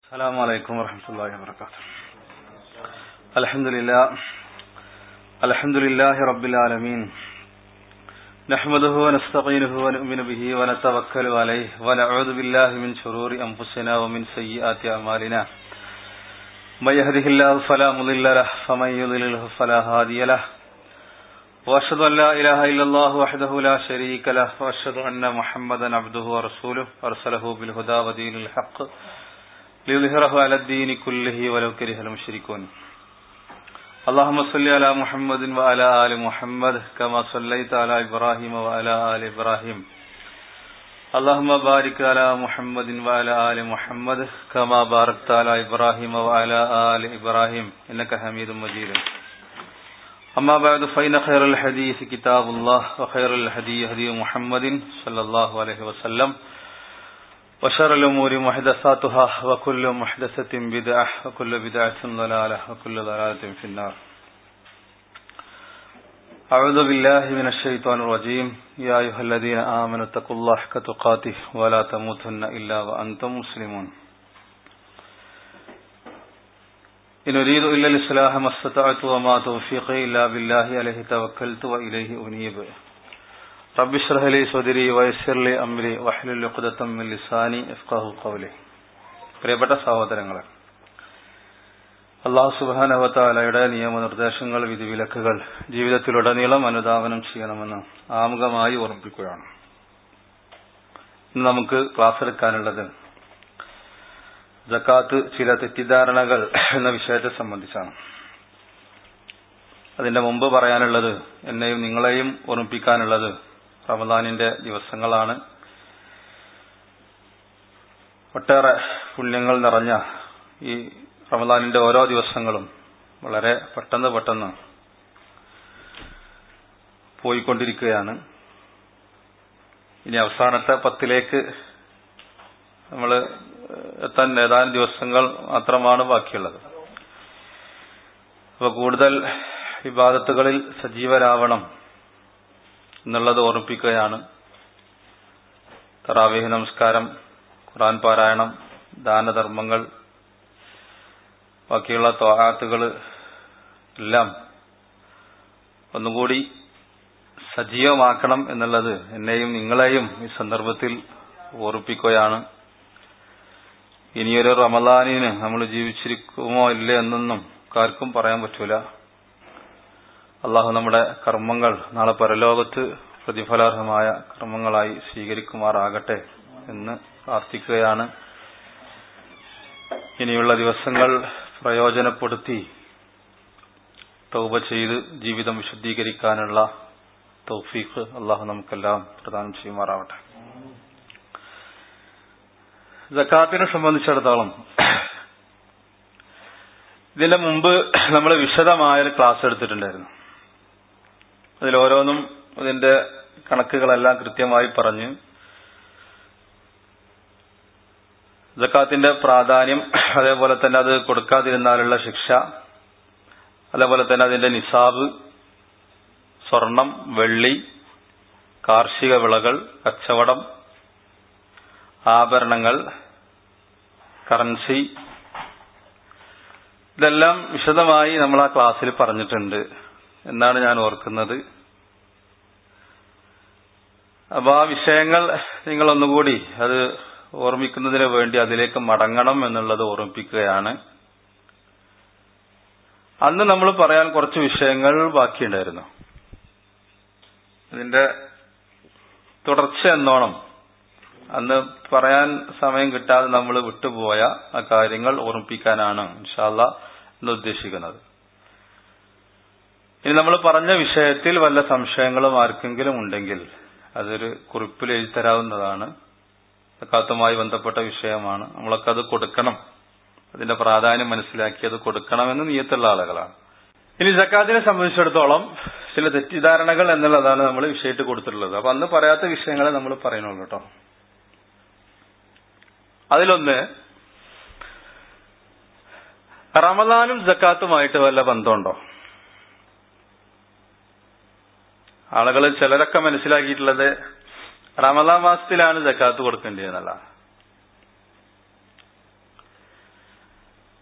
السلام عليكم ورحمة الله وبركاته الحمد لله الحمد لله رب العالمين نحمده ونستعينه ونؤمن به ونتوكل عليه ونعوذ بالله من شرور أنفسنا ومن سيئات أعمالنا من يهده الله فلا مضل له فمن يضلله فلا هادي له وأشهد أن لا إله إلا الله وحده لا شريك له وأشهد أن محمدا عبده ورسوله أرسله بالهدى ودين الحق ليظهره على الدين كله ولو كره المشركون اللهم صل على محمد وعلى آل محمد كما صليت على إبراهيم وعلى آل إبراهيم اللهم بارك على محمد وعلى آل محمد كما باركت على إبراهيم وعلى آل إبراهيم إنك حميد مجيد أما بعد فإن خير الحديث كتاب الله وخير الهدي هدي محمد صلى الله عليه وسلم وشر الأمور محدثاتها وكل محدثة بدعة وكل بدعة ضلالة وكل ضلالة في النار أعوذ بالله من الشيطان الرجيم يا أيها الذين آمنوا اتقوا الله حق تقاته ولا تموتن إلا وأنتم مسلمون إن أريد إلا الإصلاح ما استطعت وما توفيقي إلا بالله عليه توكلت وإليه أنيب رب اشرح لي صدري ويسر لي أمري واحلل عقدة من لساني يفقهوا قولي പ്രിയപ്പെട്ട സഹോദരങ്ങളെ അള്ളാഹു സുബാനവത്താലയുടെ നിയമനിർദ്ദേശങ്ങൾ വിധിവിലക്കുകൾ ജീവിതത്തിലുടനീളം അനുധാവനം ചെയ്യണമെന്ന് ആമുഖമായി ഓർമ്മിപ്പിക്കുകയാണ് ഇന്ന് നമുക്ക് ക്ലാസ് എടുക്കാനുള്ളത് ജക്കാത്ത് ചില തെറ്റിദ്ധാരണകൾ എന്ന വിഷയത്തെ സംബന്ധിച്ചാണ് അതിന്റെ മുമ്പ് പറയാനുള്ളത് എന്നെയും നിങ്ങളെയും ഓർമ്മിപ്പിക്കാനുള്ളത് റമദാനിന്റെ ദിവസങ്ങളാണ് ഒട്ടേറെ പുണ്യങ്ങൾ നിറഞ്ഞ ഈ റമദാനിന്റെ ഓരോ ദിവസങ്ങളും വളരെ പെട്ടെന്ന് പെട്ടെന്ന് പോയിക്കൊണ്ടിരിക്കുകയാണ് ഇനി അവസാനത്തെ പത്തിലേക്ക് നമ്മൾ എത്താൻ ഏതാനും ദിവസങ്ങൾ മാത്രമാണ് ബാക്കിയുള്ളത് അപ്പൊ കൂടുതൽ വിവാദത്തുകളിൽ സജീവരാവണം എന്നുള്ളത് ഓർമ്മിപ്പിക്കുകയാണ് തറാവേഹ് നമസ്കാരം ഖുറാൻ പാരായണം ദാനധർമ്മങ്ങൾ ബാക്കിയുള്ള ത്വാഹാത്തുകൾ എല്ലാം ഒന്നുകൂടി സജീവമാക്കണം എന്നുള്ളത് എന്നെയും നിങ്ങളെയും ഈ സന്ദർഭത്തിൽ ഓർപ്പിക്കുകയാണ് ഇനിയൊരു റമദാനിന് നമ്മൾ ജീവിച്ചിരിക്കുമോ ഇല്ലേ എന്നൊന്നും ആർക്കും പറയാൻ പറ്റൂല അള്ളാഹു നമ്മുടെ കർമ്മങ്ങൾ നാളെ പരലോകത്ത് പ്രതിഫലാർഹമായ കർമ്മങ്ങളായി സ്വീകരിക്കുമാറാകട്ടെ എന്ന് പ്രാർത്ഥിക്കുകയാണ് ഇനിയുള്ള ദിവസങ്ങൾ പ്രയോജനപ്പെടുത്തി തൗബ ചെയ്ത് ജീവിതം വിശുദ്ധീകരിക്കാനുള്ള തൗഫീഖ് അള്ളാഹു നമുക്കെല്ലാം പ്രദാനം ചെയ്യുമാറാവട്ടെ ജക്കാത്തിനെ സംബന്ധിച്ചിടത്തോളം ഇതിന്റെ മുമ്പ് നമ്മൾ വിശദമായ ഒരു ക്ലാസ് എടുത്തിട്ടുണ്ടായിരുന്നു അതിൽ ഓരോന്നും ഇതിന്റെ കണക്കുകളെല്ലാം കൃത്യമായി പറഞ്ഞ് ജക്കാത്തിന്റെ പ്രാധാന്യം അതേപോലെ തന്നെ അത് കൊടുക്കാതിരുന്നാലുള്ള ശിക്ഷ അതേപോലെ തന്നെ അതിന്റെ നിസാബ് സ്വർണം വെള്ളി കാർഷിക വിളകൾ കച്ചവടം ആഭരണങ്ങൾ കറൻസി ഇതെല്ലാം വിശദമായി നമ്മൾ ആ ക്ലാസ്സിൽ പറഞ്ഞിട്ടുണ്ട് എന്നാണ് ഞാൻ ഓർക്കുന്നത് അപ്പൊ ആ വിഷയങ്ങൾ നിങ്ങൾ ഒന്നുകൂടി അത് ഓർമ്മിക്കുന്നതിന് വേണ്ടി അതിലേക്ക് മടങ്ങണം എന്നുള്ളത് ഓർമ്മിപ്പിക്കുകയാണ് അന്ന് നമ്മൾ പറയാൻ കുറച്ച് വിഷയങ്ങൾ ബാക്കിയുണ്ടായിരുന്നു ഇതിന്റെ തുടർച്ച എന്നോണം അന്ന് പറയാൻ സമയം കിട്ടാതെ നമ്മൾ വിട്ടുപോയ ആ കാര്യങ്ങൾ ഓർമ്മിപ്പിക്കാനാണ് ഇൻഷാല്ല എന്ന് ഉദ്ദേശിക്കുന്നത് ഇനി നമ്മൾ പറഞ്ഞ വിഷയത്തിൽ വല്ല സംശയങ്ങളും ആർക്കെങ്കിലും ഉണ്ടെങ്കിൽ അതൊരു കുറിപ്പിൽ എഴുതി തരാവുന്നതാണ് സക്കാത്തുമായി ബന്ധപ്പെട്ട വിഷയമാണ് നമ്മളൊക്കെ അത് കൊടുക്കണം അതിന്റെ പ്രാധാന്യം മനസ്സിലാക്കി അത് കൊടുക്കണമെന്ന് നീയത്തുള്ള ആളുകളാണ് ഇനി ജക്കാത്തിനെ സംബന്ധിച്ചിടത്തോളം ചില തെറ്റിദ്ധാരണകൾ എന്നുള്ളതാണ് നമ്മൾ വിഷയത്തിൽ കൊടുത്തിട്ടുള്ളത് അപ്പൊ അന്ന് പറയാത്ത വിഷയങ്ങളെ നമ്മൾ പറയുന്നുള്ളൂ കേട്ടോ അതിലൊന്ന് റമദാനും ജക്കാത്തുമായിട്ട് വല്ല ബന്ധമുണ്ടോ ആളുകൾ ചിലരൊക്കെ മനസ്സിലാക്കിയിട്ടുള്ളത് റമദാൻ മാസത്തിലാണ് ജക്കാത്ത് കൊടുക്കേണ്ടത് എന്നുള്ള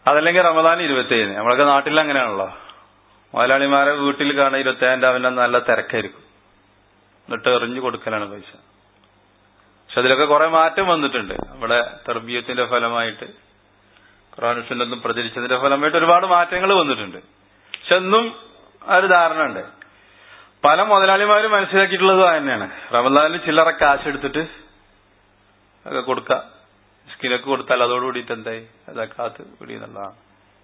അതല്ലെങ്കിൽ റമദാൻ ഇരുപത്തേഴിന് നമ്മളൊക്കെ നാട്ടിൽ അങ്ങനെയാണല്ലോ മുതലാളിമാരെ വീട്ടിൽ കാണുന്ന ഇരുപത്തേഴാം രാവിലെ നല്ല തിരക്കായിരിക്കും എന്നിട്ട് എറിഞ്ഞു കൊടുക്കലാണ് പൈസ പക്ഷെ അതിലൊക്കെ കുറെ മാറ്റം വന്നിട്ടുണ്ട് നമ്മുടെ തെർബീയത്തിന്റെ ഫലമായിട്ട് ഖുറാനുസുന്നതും പ്രചരിച്ചതിന്റെ ഫലമായിട്ട് ഒരുപാട് മാറ്റങ്ങൾ വന്നിട്ടുണ്ട് പക്ഷെ എന്നും ആ ഒരു ധാരണ ഉണ്ട് പല മുതലാളിമാരും മനസ്സിലാക്കിയിട്ടുള്ളത് തന്നെയാണ് റമദാനിൽ ചില്ലറ കാശ് എടുത്തിട്ട് ഒക്കെ കൊടുക്കുക സ്കിനൊക്കെ കൊടുത്താൽ അതോടുകൂടിയിട്ട് എന്തായി സക്കാത്ത് പിടി എന്നുള്ളതാണ്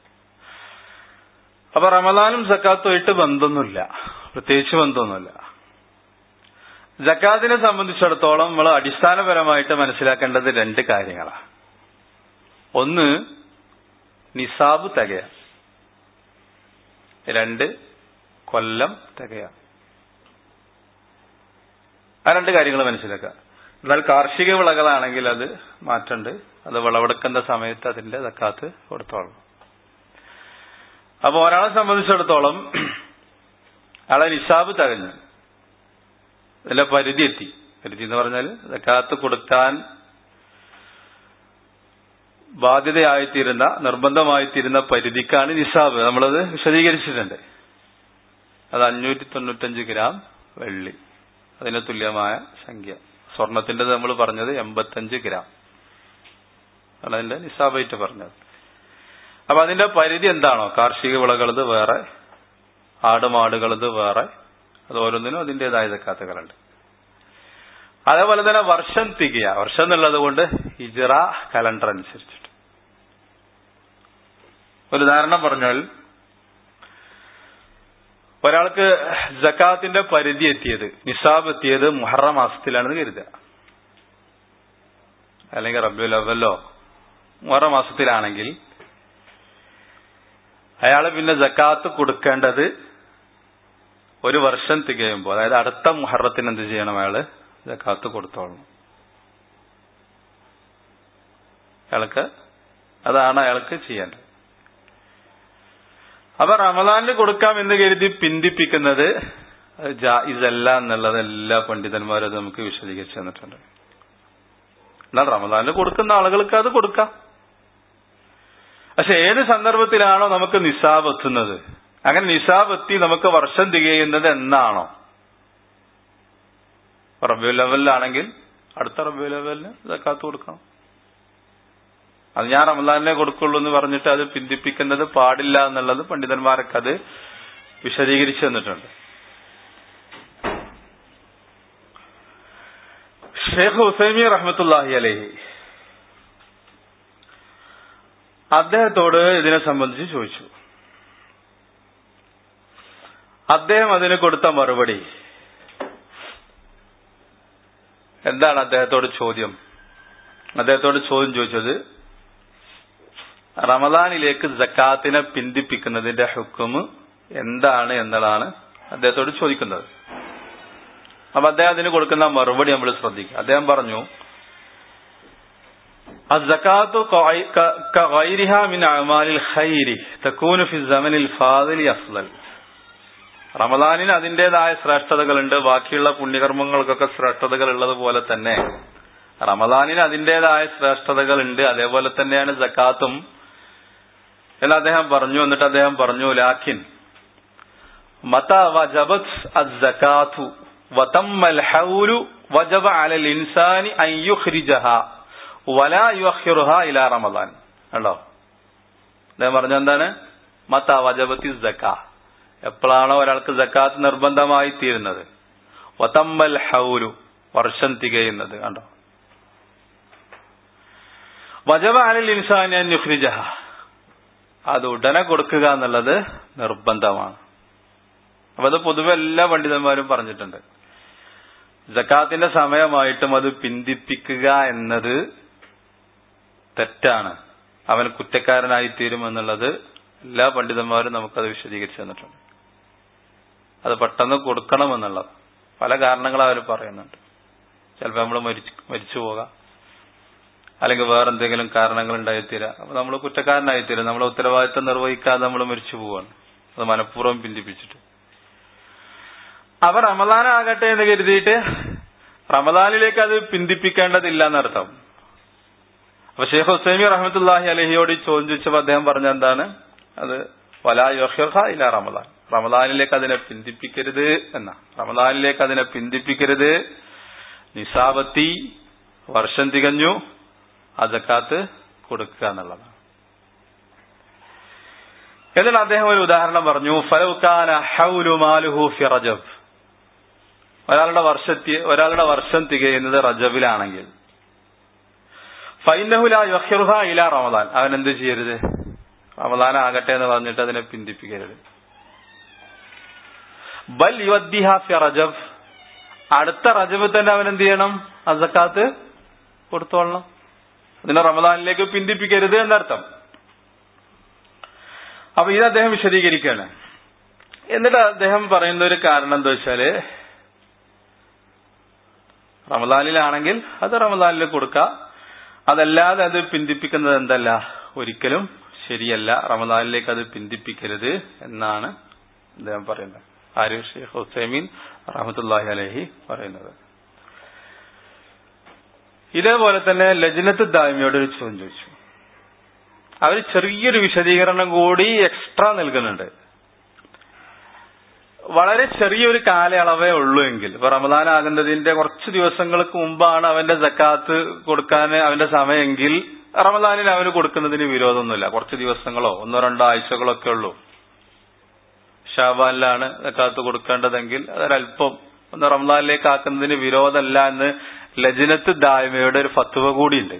അപ്പൊ റമദാനും സക്കാത്തുമായിട്ട് ബന്ധമൊന്നുമില്ല പ്രത്യേകിച്ച് ബന്ധമൊന്നുമില്ല ജക്കാത്തിനെ സംബന്ധിച്ചിടത്തോളം നമ്മൾ അടിസ്ഥാനപരമായിട്ട് മനസ്സിലാക്കേണ്ടത് രണ്ട് കാര്യങ്ങളാണ് ഒന്ന് നിസാബ് തികയ രണ്ട് കൊല്ലം തികയ ആ രണ്ട് കാര്യങ്ങൾ മനസ്സിലാക്കുക എന്നാൽ കാർഷിക വിളകളാണെങ്കിൽ അത് മാറ്റണ്ട് അത് വിളവെടുക്കേണ്ട സമയത്ത് അതിന്റെ തക്കാത്ത് കൊടുത്തോളണം അപ്പൊ ഒരാളെ സംബന്ധിച്ചിടത്തോളം അയാളെ നിസാബ് തകഞ്ഞു ഇതിന്റെ പരിധി എത്തി പരിധി എന്ന് പറഞ്ഞാൽ തക്കാത്ത് കൊടുക്കാൻ ബാധ്യതയായിത്തീരുന്ന നിർബന്ധമായിത്തീരുന്ന പരിധിക്കാണ് നിസാബ് നമ്മളത് വിശദീകരിച്ചിട്ടുണ്ട് അത് അഞ്ഞൂറ്റി തൊണ്ണൂറ്റഞ്ച് ഗ്രാം വെള്ളി അതിന് തുല്യമായ സംഖ്യ സ്വർണത്തിന്റെ നമ്മൾ പറഞ്ഞത് എൺപത്തഞ്ച് ഗ്രാം ആണ് അതിന്റെ നിസാബായിട്ട് പറഞ്ഞത് അപ്പൊ അതിന്റെ പരിധി എന്താണോ കാർഷിക വിളകളത് വേറെ ആടുമാടുകളത് വേറെ അത് ഓരോന്നിനും അതിന്റേതായ തക്കാത്തുകളുണ്ട് അതേപോലെ തന്നെ വർഷം തികയ വർഷം എന്നുള്ളത് കൊണ്ട് ഹിജറ കലണ്ടർ അനുസരിച്ചിട്ട് ഒരു ഉദാഹരണം പറഞ്ഞാൽ ഒരാൾക്ക് ജക്കാത്തിന്റെ പരിധി എത്തിയത് നിസാബ് എത്തിയത് മുഹറം മാസത്തിലാണെന്ന് കരുതുക അല്ലെങ്കിൽ റബ്ബുൽ അവല്ലോ മുഹറം മാസത്തിലാണെങ്കിൽ അയാൾ പിന്നെ ജക്കാത്ത് കൊടുക്കേണ്ടത് ഒരു വർഷം തികയുമ്പോൾ അതായത് അടുത്ത മുഹറത്തിന് എന്ത് ചെയ്യണം അയാള് ജക്കാത്ത് കൊടുത്തോളണം അയാൾക്ക് അതാണ് അയാൾക്ക് ചെയ്യേണ്ടത് അപ്പൊ റമദാനിൽ കൊടുക്കാം എന്ന് കരുതി പിന്തിപ്പിക്കുന്നത് ജായിസല്ല എന്നുള്ളത് എല്ലാ പണ്ഡിതന്മാരും അത് നമുക്ക് വിശദീകരിച്ചു തന്നിട്ടുണ്ട് എന്നാൽ റമദാനിൽ കൊടുക്കുന്ന ആളുകൾക്ക് അത് കൊടുക്കാം പക്ഷെ ഏത് സന്ദർഭത്തിലാണോ നമുക്ക് നിസാബ് എത്തുന്നത് അങ്ങനെ നിസാബ് എത്തി നമുക്ക് വർഷം തികയുന്നത് എന്നാണോ റബ്യു ലെവലിലാണെങ്കിൽ അടുത്ത റബ്യു ലെവലിന് ഇതൊക്കാത്ത് കൊടുക്കണം അത് ഞാൻ റമദാനിനെ കൊടുക്കുള്ളൂ എന്ന് പറഞ്ഞിട്ട് അത് പിന്തിപ്പിക്കുന്നത് പാടില്ല എന്നുള്ളത് പണ്ഡിതന്മാരൊക്കെ അത് വിശദീകരിച്ചു തന്നിട്ടുണ്ട് ഷേഖ് ഹുസൈമി റഹ്മത്തുല്ലാഹി അലഹി അദ്ദേഹത്തോട് ഇതിനെ സംബന്ധിച്ച് ചോദിച്ചു അദ്ദേഹം അതിന് കൊടുത്ത മറുപടി എന്താണ് അദ്ദേഹത്തോട് ചോദ്യം അദ്ദേഹത്തോട് ചോദ്യം ചോദിച്ചത് റമദാനിലേക്ക് ജക്കാത്തിനെ പിന്തിപ്പിക്കുന്നതിന്റെ ഹുക്കുമ് എന്താണ് എന്നതാണ് അദ്ദേഹത്തോട് ചോദിക്കുന്നത് അപ്പൊ അദ്ദേഹം അതിന് കൊടുക്കുന്ന മറുപടി നമ്മൾ ശ്രദ്ധിക്കുക അദ്ദേഹം പറഞ്ഞു الزكاة كغيرها من أعمال الخير تكون في الزمن الفاضل أفضل റമദാനിന് അതിന്റേതായ ശ്രേഷ്ഠതകളുണ്ട് ബാക്കിയുള്ള പുണ്യകർമ്മങ്ങൾക്കൊക്കെ ശ്രേഷ്ഠതകൾ ഉള്ളതുപോലെ തന്നെ റമദാനിന് അതിന്റേതായ ശ്രേഷ്ഠതകളുണ്ട് അതേപോലെ തന്നെയാണ് ജക്കാത്തും എന്ന് അദ്ദേഹം പറഞ്ഞു എന്നിട്ട് അദ്ദേഹം പറഞ്ഞു ലാക്കിൻ മത വജബത് അസ്സകാത്തു വതമ്മൽ ഹൗലു വജബ അലൽ ഇൻസാനി അൻ യുഖ്രിജഹ വലാ യുഅഖിറുഹ ഇലാ റമദാൻ കണ്ടോ അദ്ദേഹം പറഞ്ഞ എന്താണ് മത വജബത്തി സക്കാ എപ്പോഴാണോ ഒരാൾക്ക് ജക്കാത്ത് നിർബന്ധമായി തീരുന്നത് വതമ്മൽ ഹൗലു വർഷം തികയുന്നത് കണ്ടോ വജബ അലൽ ഇൻസാനി അൻ യുഖ്രിജഹ അത് ഉടനെ കൊടുക്കുക എന്നുള്ളത് നിർബന്ധമാണ് അപ്പൊ അത് പൊതുവെ എല്ലാ പണ്ഡിതന്മാരും പറഞ്ഞിട്ടുണ്ട് ജക്കാത്തിന്റെ സമയമായിട്ടും അത് പിന്തിപ്പിക്കുക എന്നത് തെറ്റാണ് അവൻ കുറ്റക്കാരനായി തീരും എന്നുള്ളത് എല്ലാ പണ്ഡിതന്മാരും നമുക്കത് വിശദീകരിച്ചു തന്നിട്ടുണ്ട് അത് പെട്ടെന്ന് കൊടുക്കണം എന്നുള്ളത് പല കാരണങ്ങളും അവർ പറയുന്നുണ്ട് ചിലപ്പോൾ നമ്മൾ മരിച്ചു മരിച്ചു പോകാം അല്ലെങ്കിൽ വേറെ എന്തെങ്കിലും കാരണങ്ങൾ ഉണ്ടായിത്തീരാം അപ്പൊ നമ്മൾ കുറ്റക്കാരനായിത്തീരാം നമ്മളെ ഉത്തരവാദിത്തം നിർവഹിക്കാതെ നമ്മൾ മരിച്ചു പോവാണ് അത് മനഃപൂർവ്വം പിന്തിപ്പിച്ചിട്ട് അവർ റമദാനാകട്ടെ എന്ന് കരുതിയിട്ട് റമദാനിലേക്ക് അത് പിന്തിപ്പിക്കേണ്ടതില്ല എന്നർത്ഥം അപ്പൊ ഷെയ്ഖ് ഹുസൈമി റഹ്മത്തുല്ലാഹി അലഹിയോട് ഈ ചോദ്യം ചോദിച്ചപ്പോൾ അദ്ദേഹം പറഞ്ഞ എന്താണ് അത് വലാ യോഹ്യർഹ ഇല്ല റമദാൻ റമദാനിലേക്ക് അതിനെ പിന്തിപ്പിക്കരുത് എന്ന റമദാനിലേക്ക് അതിനെ പിന്തിപ്പിക്കരുത് നിസാബത്തി വർഷം തികഞ്ഞു ആ ജക്കാത്ത് കൊടുക്കുക എന്നുള്ളതാണ് എന്നിട്ട് അദ്ദേഹം ഒരു ഉദാഹരണം പറഞ്ഞു ഫലൗക്കാന ഹൗലു മാലുഹു ഫി റജബ് ഒരാളുടെ വർഷത്തി ഒരാളുടെ വർഷം തികയുന്നത് റജബിലാണെങ്കിൽ ഫൈനഹുല യഹിറുഹ ഇല റമദാൻ അവൻ എന്ത് ചെയ്യരുത് റമദാൻ ആകട്ടെ എന്ന് പറഞ്ഞിട്ട് അതിനെ പിന്തിപ്പിക്കരുത് ബൽ യുദ്ദിഹ ഫി റജബ് അടുത്ത റജബ് തന്നെ അവൻ എന്ത് ചെയ്യണം അസക്കാത്ത് കൊടുത്തോളണം അതിനെ റമദാനിലേക്ക് പിന്തിപ്പിക്കരുത് എന്നർത്ഥം അപ്പൊ ഇത് അദ്ദേഹം വിശദീകരിക്കുകയാണ് എന്നിട്ട് അദ്ദേഹം പറയുന്ന ഒരു കാരണം എന്താ വെച്ചാല് റമദാനിലാണെങ്കിൽ അത് റമദാനിൽ കൊടുക്കാം അതല്ലാതെ അത് പിന്തിപ്പിക്കുന്നത് എന്തല്ല ഒരിക്കലും ശരിയല്ല റമദാനിലേക്ക് അത് പിന്തിപ്പിക്കരുത് എന്നാണ് അദ്ദേഹം പറയുന്നത് ആര് ഷെയ്ഖ് ഹുസൈമീൻ റഹമത്തുല്ലാഹി അലഹി പറയുന്നത് ഇതേപോലെ തന്നെ ലജ്നത്ത് ദായ്മയോട് ഒരു ചോദ്യം ചോദിച്ചു അവർ ചെറിയൊരു വിശദീകരണം കൂടി എക്സ്ട്രാ നൽകുന്നുണ്ട് വളരെ ചെറിയൊരു കാലയളവേ ഉള്ളൂ എങ്കിൽ ഇപ്പൊ റമദാൻ ആകുന്നതിന്റെ കുറച്ച് ദിവസങ്ങൾക്ക് മുമ്പാണ് അവന്റെ ജക്കാത്ത് കൊടുക്കാൻ അവന്റെ സമയമെങ്കിൽ റമദാനിൽ അവന് കൊടുക്കുന്നതിന് വിരോധമൊന്നുമില്ല കുറച്ച് ദിവസങ്ങളോ ഒന്നോ രണ്ടോ ആഴ്ചകളോ ഒക്കെ ഉള്ളൂ ഷാബാനിലാണ് ജക്കാത്ത് കൊടുക്കേണ്ടതെങ്കിൽ അതൊരല്പം ഒന്ന് റമദാനിലേക്ക് ആക്കുന്നതിന് വിരോധമല്ല എന്ന് ലജിനത്ത് ദായ്മയുടെ ഒരു ഫത്വ കൂടിയുണ്ട്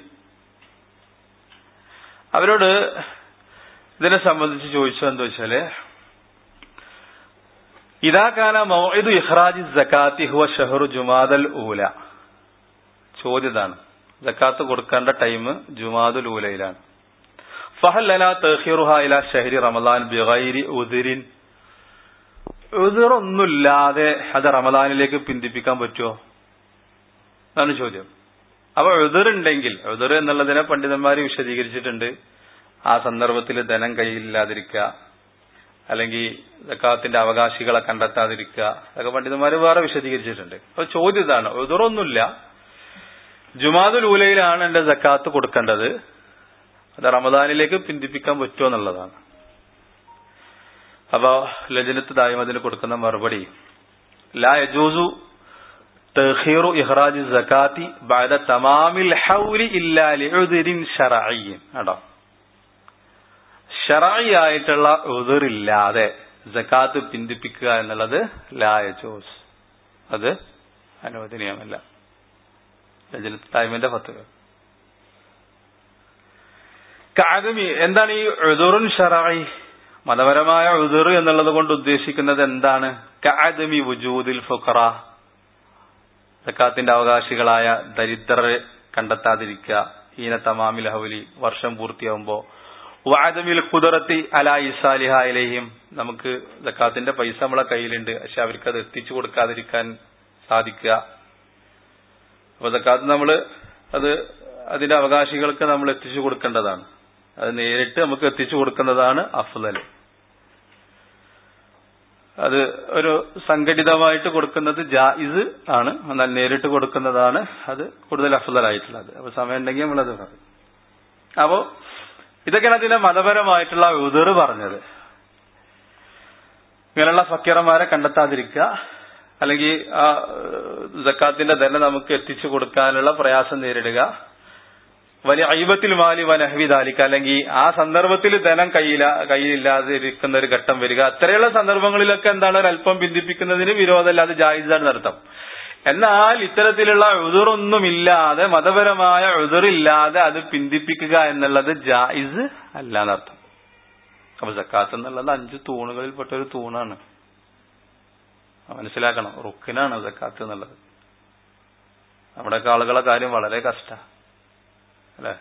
അവരോട് ഇതിനെ സംബന്ധിച്ച് ചോദിച്ചത് എന്താ വെച്ചാല് ഇതാക്കാന മൗഇദു ഇഹ്റാജി സക്കാത്തി ഹുവ ഷഹറു ജുമാദൽ ഊല ചോദ്യതാണ് ജക്കാത്ത് കൊടുക്കേണ്ട ടൈം ജുമാദുൽ ഊലയിലാണ് ഫഹല്ലന തഹീറുഹ ഇല ഷഹരി റമദാൻ ബിഗൈരി ഉദിരിൻ ഉദിറൊന്നുമില്ലാതെ അത് റമദാനിലേക്ക് പിന്തിപ്പിക്കാൻ പറ്റുമോ അതാണ് ചോദ്യം അപ്പൊ എതിറുണ്ടെങ്കിൽ എതിർ എന്നുള്ളതിനെ പണ്ഡിതന്മാർ വിശദീകരിച്ചിട്ടുണ്ട് ആ സന്ദർഭത്തിൽ ധനം കയ്യിലില്ലാതിരിക്കുക അല്ലെങ്കിൽ ജക്കാത്തിന്റെ അവകാശികളെ കണ്ടെത്താതിരിക്കുക അതൊക്കെ പണ്ഡിതന്മാർ വേറെ വിശദീകരിച്ചിട്ടുണ്ട് അപ്പൊ ചോദ്യം ഇതാണ് എതിറൊന്നുമില്ല ജുമാദുൽ ഊലയിലാണ് എന്റെ ജക്കാത്ത് കൊടുക്കേണ്ടത് അത് റമദാനിലേക്ക് പിന്തിപ്പിക്കാൻ പറ്റുമോ എന്നുള്ളതാണ് അപ്പൊ ലജനത്ത് ദായ്മതിന് കൊടുക്കുന്ന മറുപടി ലാ യജൂസു തഖീറു ഇഹ്റാജ് സക്കാത്തി ബഅദ തമാമിൽ ഹൗലി ഇല്ലാ ലിഉദ്രിൻ ശറഈൻ കേട്ടോ ഷറായി ആയിട്ടുള്ള ഉതിറില്ലാതെ ജക്കാത്ത് പിന്തിപ്പിക്കുക എന്നുള്ളത് ലായജോസ് അത് അനുവദനീയമല്ല ടൈമിന്റെ പത്തുക കാദമി എന്താണ് ഈ ഉദുറുൻ ഷറായി മതപരമായ ഉദുർ എന്നുള്ളത് കൊണ്ട് ഉദ്ദേശിക്കുന്നത് എന്താണ് കാദമി വുജൂദിൽ ഫുഖറ സക്കാത്തിന്റെ അവകാശികളായ ദരിദ്രരെ കണ്ടെത്താതിരിക്കുക ഹീന തമാമിൽ ഹൗലി വർഷം പൂർത്തിയാവുമ്പോ വാദമിൽ കുതിറത്തി അല ഇസാലിഹായിലെയും നമുക്ക് ജക്കാത്തിന്റെ പൈസ നമ്മളെ കയ്യിലുണ്ട് പക്ഷെ അവർക്ക് അത് എത്തിച്ചു കൊടുക്കാതിരിക്കാൻ സാധിക്കുക അപ്പൊ ജക്കാത്ത് നമ്മൾ അത് അതിന്റെ അവകാശികൾക്ക് നമ്മൾ എത്തിച്ചു കൊടുക്കേണ്ടതാണ് അത് നേരിട്ട് നമുക്ക് എത്തിച്ചു കൊടുക്കുന്നതാണ് അഫ്ദൽ അത് ഒരു സംഘടിതമായിട്ട് കൊടുക്കുന്നത് ജായിസ് ആണ് എന്നാൽ നേരിട്ട് കൊടുക്കുന്നതാണ് അത് കൂടുതൽ അഫ്ദലായിട്ടുള്ളത് അപ്പൊ സമയം ഉണ്ടെങ്കിൽ നമ്മളത് പറയും അപ്പോ ഇതൊക്കെയാണ് അതിന്റെ മതപരമായിട്ടുള്ള ഉതിർ പറഞ്ഞത് ഇങ്ങനെയുള്ള ഫക്കീറന്മാരെ കണ്ടെത്താതിരിക്കുക അല്ലെങ്കിൽ ആ ജക്കാത്തിന്റെ ധനം നമുക്ക് എത്തിച്ചു കൊടുക്കാനുള്ള പ്രയാസം നേരിടുക വലിയ അയ്യബത്തിൽ മാലി വനഹവി ദാലിക്ക അല്ലെങ്കിൽ ആ സന്ദർഭത്തിൽ ധനം കയ്യില കയ്യിലില്ലാതെ ഇരിക്കുന്ന ഒരു ഘട്ടം വരിക അത്രയുള്ള സന്ദർഭങ്ങളിലൊക്കെ എന്താണ് ഒരല്പം ബന്ധിപ്പിക്കുന്നതിന് വിരോധമല്ല അത് ജായിസാണ് അർത്ഥം എന്നാൽ ഇത്തരത്തിലുള്ള ഉതിറൊന്നുമില്ലാതെ മതപരമായ ഉതിറില്ലാതെ അത് പിന്തിപ്പിക്കുക എന്നുള്ളത് ജായിസ് അല്ല എന്നർത്ഥം അപ്പൊ ജക്കാത്ത് എന്നുള്ളത് അഞ്ച് തൂണുകളിൽപ്പെട്ട ഒരു തൂണാണ് മനസ്സിലാക്കണം റുക്കിനാണ് ജക്കാത്ത് എന്നുള്ളത് നമ്മുടെയൊക്കെ ആളുകളെ കാര്യം വളരെ കഷ്ട അല്ലെ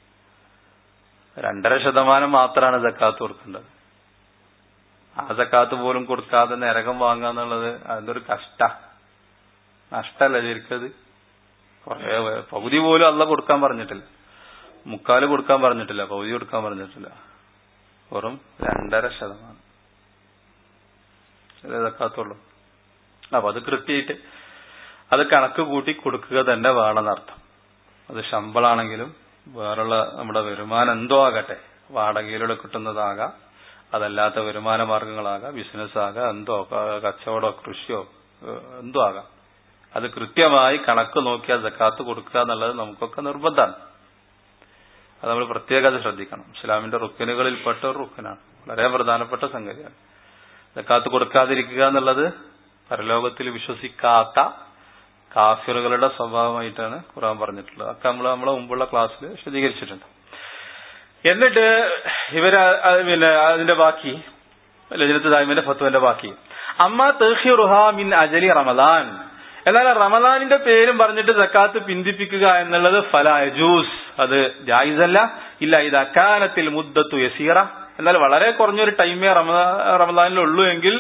രണ്ടര ശതമാനം മാത്രമാണ് ജക്കാത്ത് കൊടുക്കേണ്ടത് ആ ജക്കാത്ത് പോലും കൊടുക്കാതെ നരകം വാങ്ങുക എന്നുള്ളത് അതൊരു കഷ്ട നഷ്ടല്ല ശരിക്കത് കുറെ പകുതി പോലും അല്ല കൊടുക്കാൻ പറഞ്ഞിട്ടില്ല മുക്കാല് കൊടുക്കാൻ പറഞ്ഞിട്ടില്ല പകുതി കൊടുക്കാൻ പറഞ്ഞിട്ടില്ല വെറും രണ്ടര ശതമാനം ഇതക്കാത്തുള്ളൂ അപ്പൊ അത് കൃത്യമായിട്ട് അത് കണക്ക് കൂട്ടി കൊടുക്കുക തന്നെ വേണമെന്നർത്ഥം അത് ശമ്പളാണെങ്കിലും വേറുള്ള നമ്മുടെ വരുമാനം എന്തോ ആകട്ടെ വാടകയിലൂടെ കിട്ടുന്നതാകാം അതല്ലാത്ത വരുമാന മാർഗങ്ങളാകാം ബിസിനസ് ആകാം എന്തോ കച്ചവടമോ കൃഷിയോ എന്തോ ആകാം അത് കൃത്യമായി കണക്ക് നോക്കിയാൽ ജക്കാത്ത് കൊടുക്കുക എന്നുള്ളത് നമുക്കൊക്കെ നിർബന്ധമാണ് അത് നമ്മൾ പ്രത്യേകത ശ്രദ്ധിക്കണം ഇസ്ലാമിന്റെ റുക്കനുകളിൽപ്പെട്ട ഒരു റുക്കനാണ് വളരെ പ്രധാനപ്പെട്ട സംഗതിയാണ് ജക്കാത്ത് കൊടുക്കാതിരിക്കുക എന്നുള്ളത് പരലോകത്തിൽ വിശ്വസിക്കാത്ത കാഫിറുകളുടെ സ്വഭാവമായിട്ടാണ് ഖുറാൻ പറഞ്ഞിട്ടുള്ളത് അതൊക്കെ നമ്മൾ നമ്മളെ മുമ്പുള്ള ക്ലാസ്സിൽ വിശദീകരിച്ചിട്ടുണ്ട് എന്നിട്ട് ഇവര് പിന്നെ അതിന്റെ ബാക്കി ലജനത്ത് ദായ്മന്റെ ഫത്വന്റെ ബാക്കി അമ്മ തേഹിറുഹ മിൻ അജലി റമദാൻ എന്നാൽ റമദാനിന്റെ പേരും പറഞ്ഞിട്ട് സക്കാത്ത് പിന്തിപ്പിക്കുക എന്നുള്ളത് ഫല യജൂസ് അത് ജായിസല്ല ഇല്ല ഇത് അക്കാലത്തിൽ മുദ്ദത്തു യസീറ എന്നാൽ വളരെ കുറഞ്ഞൊരു ടൈമേ റമദാനിലുള്ളൂ എങ്കിൽ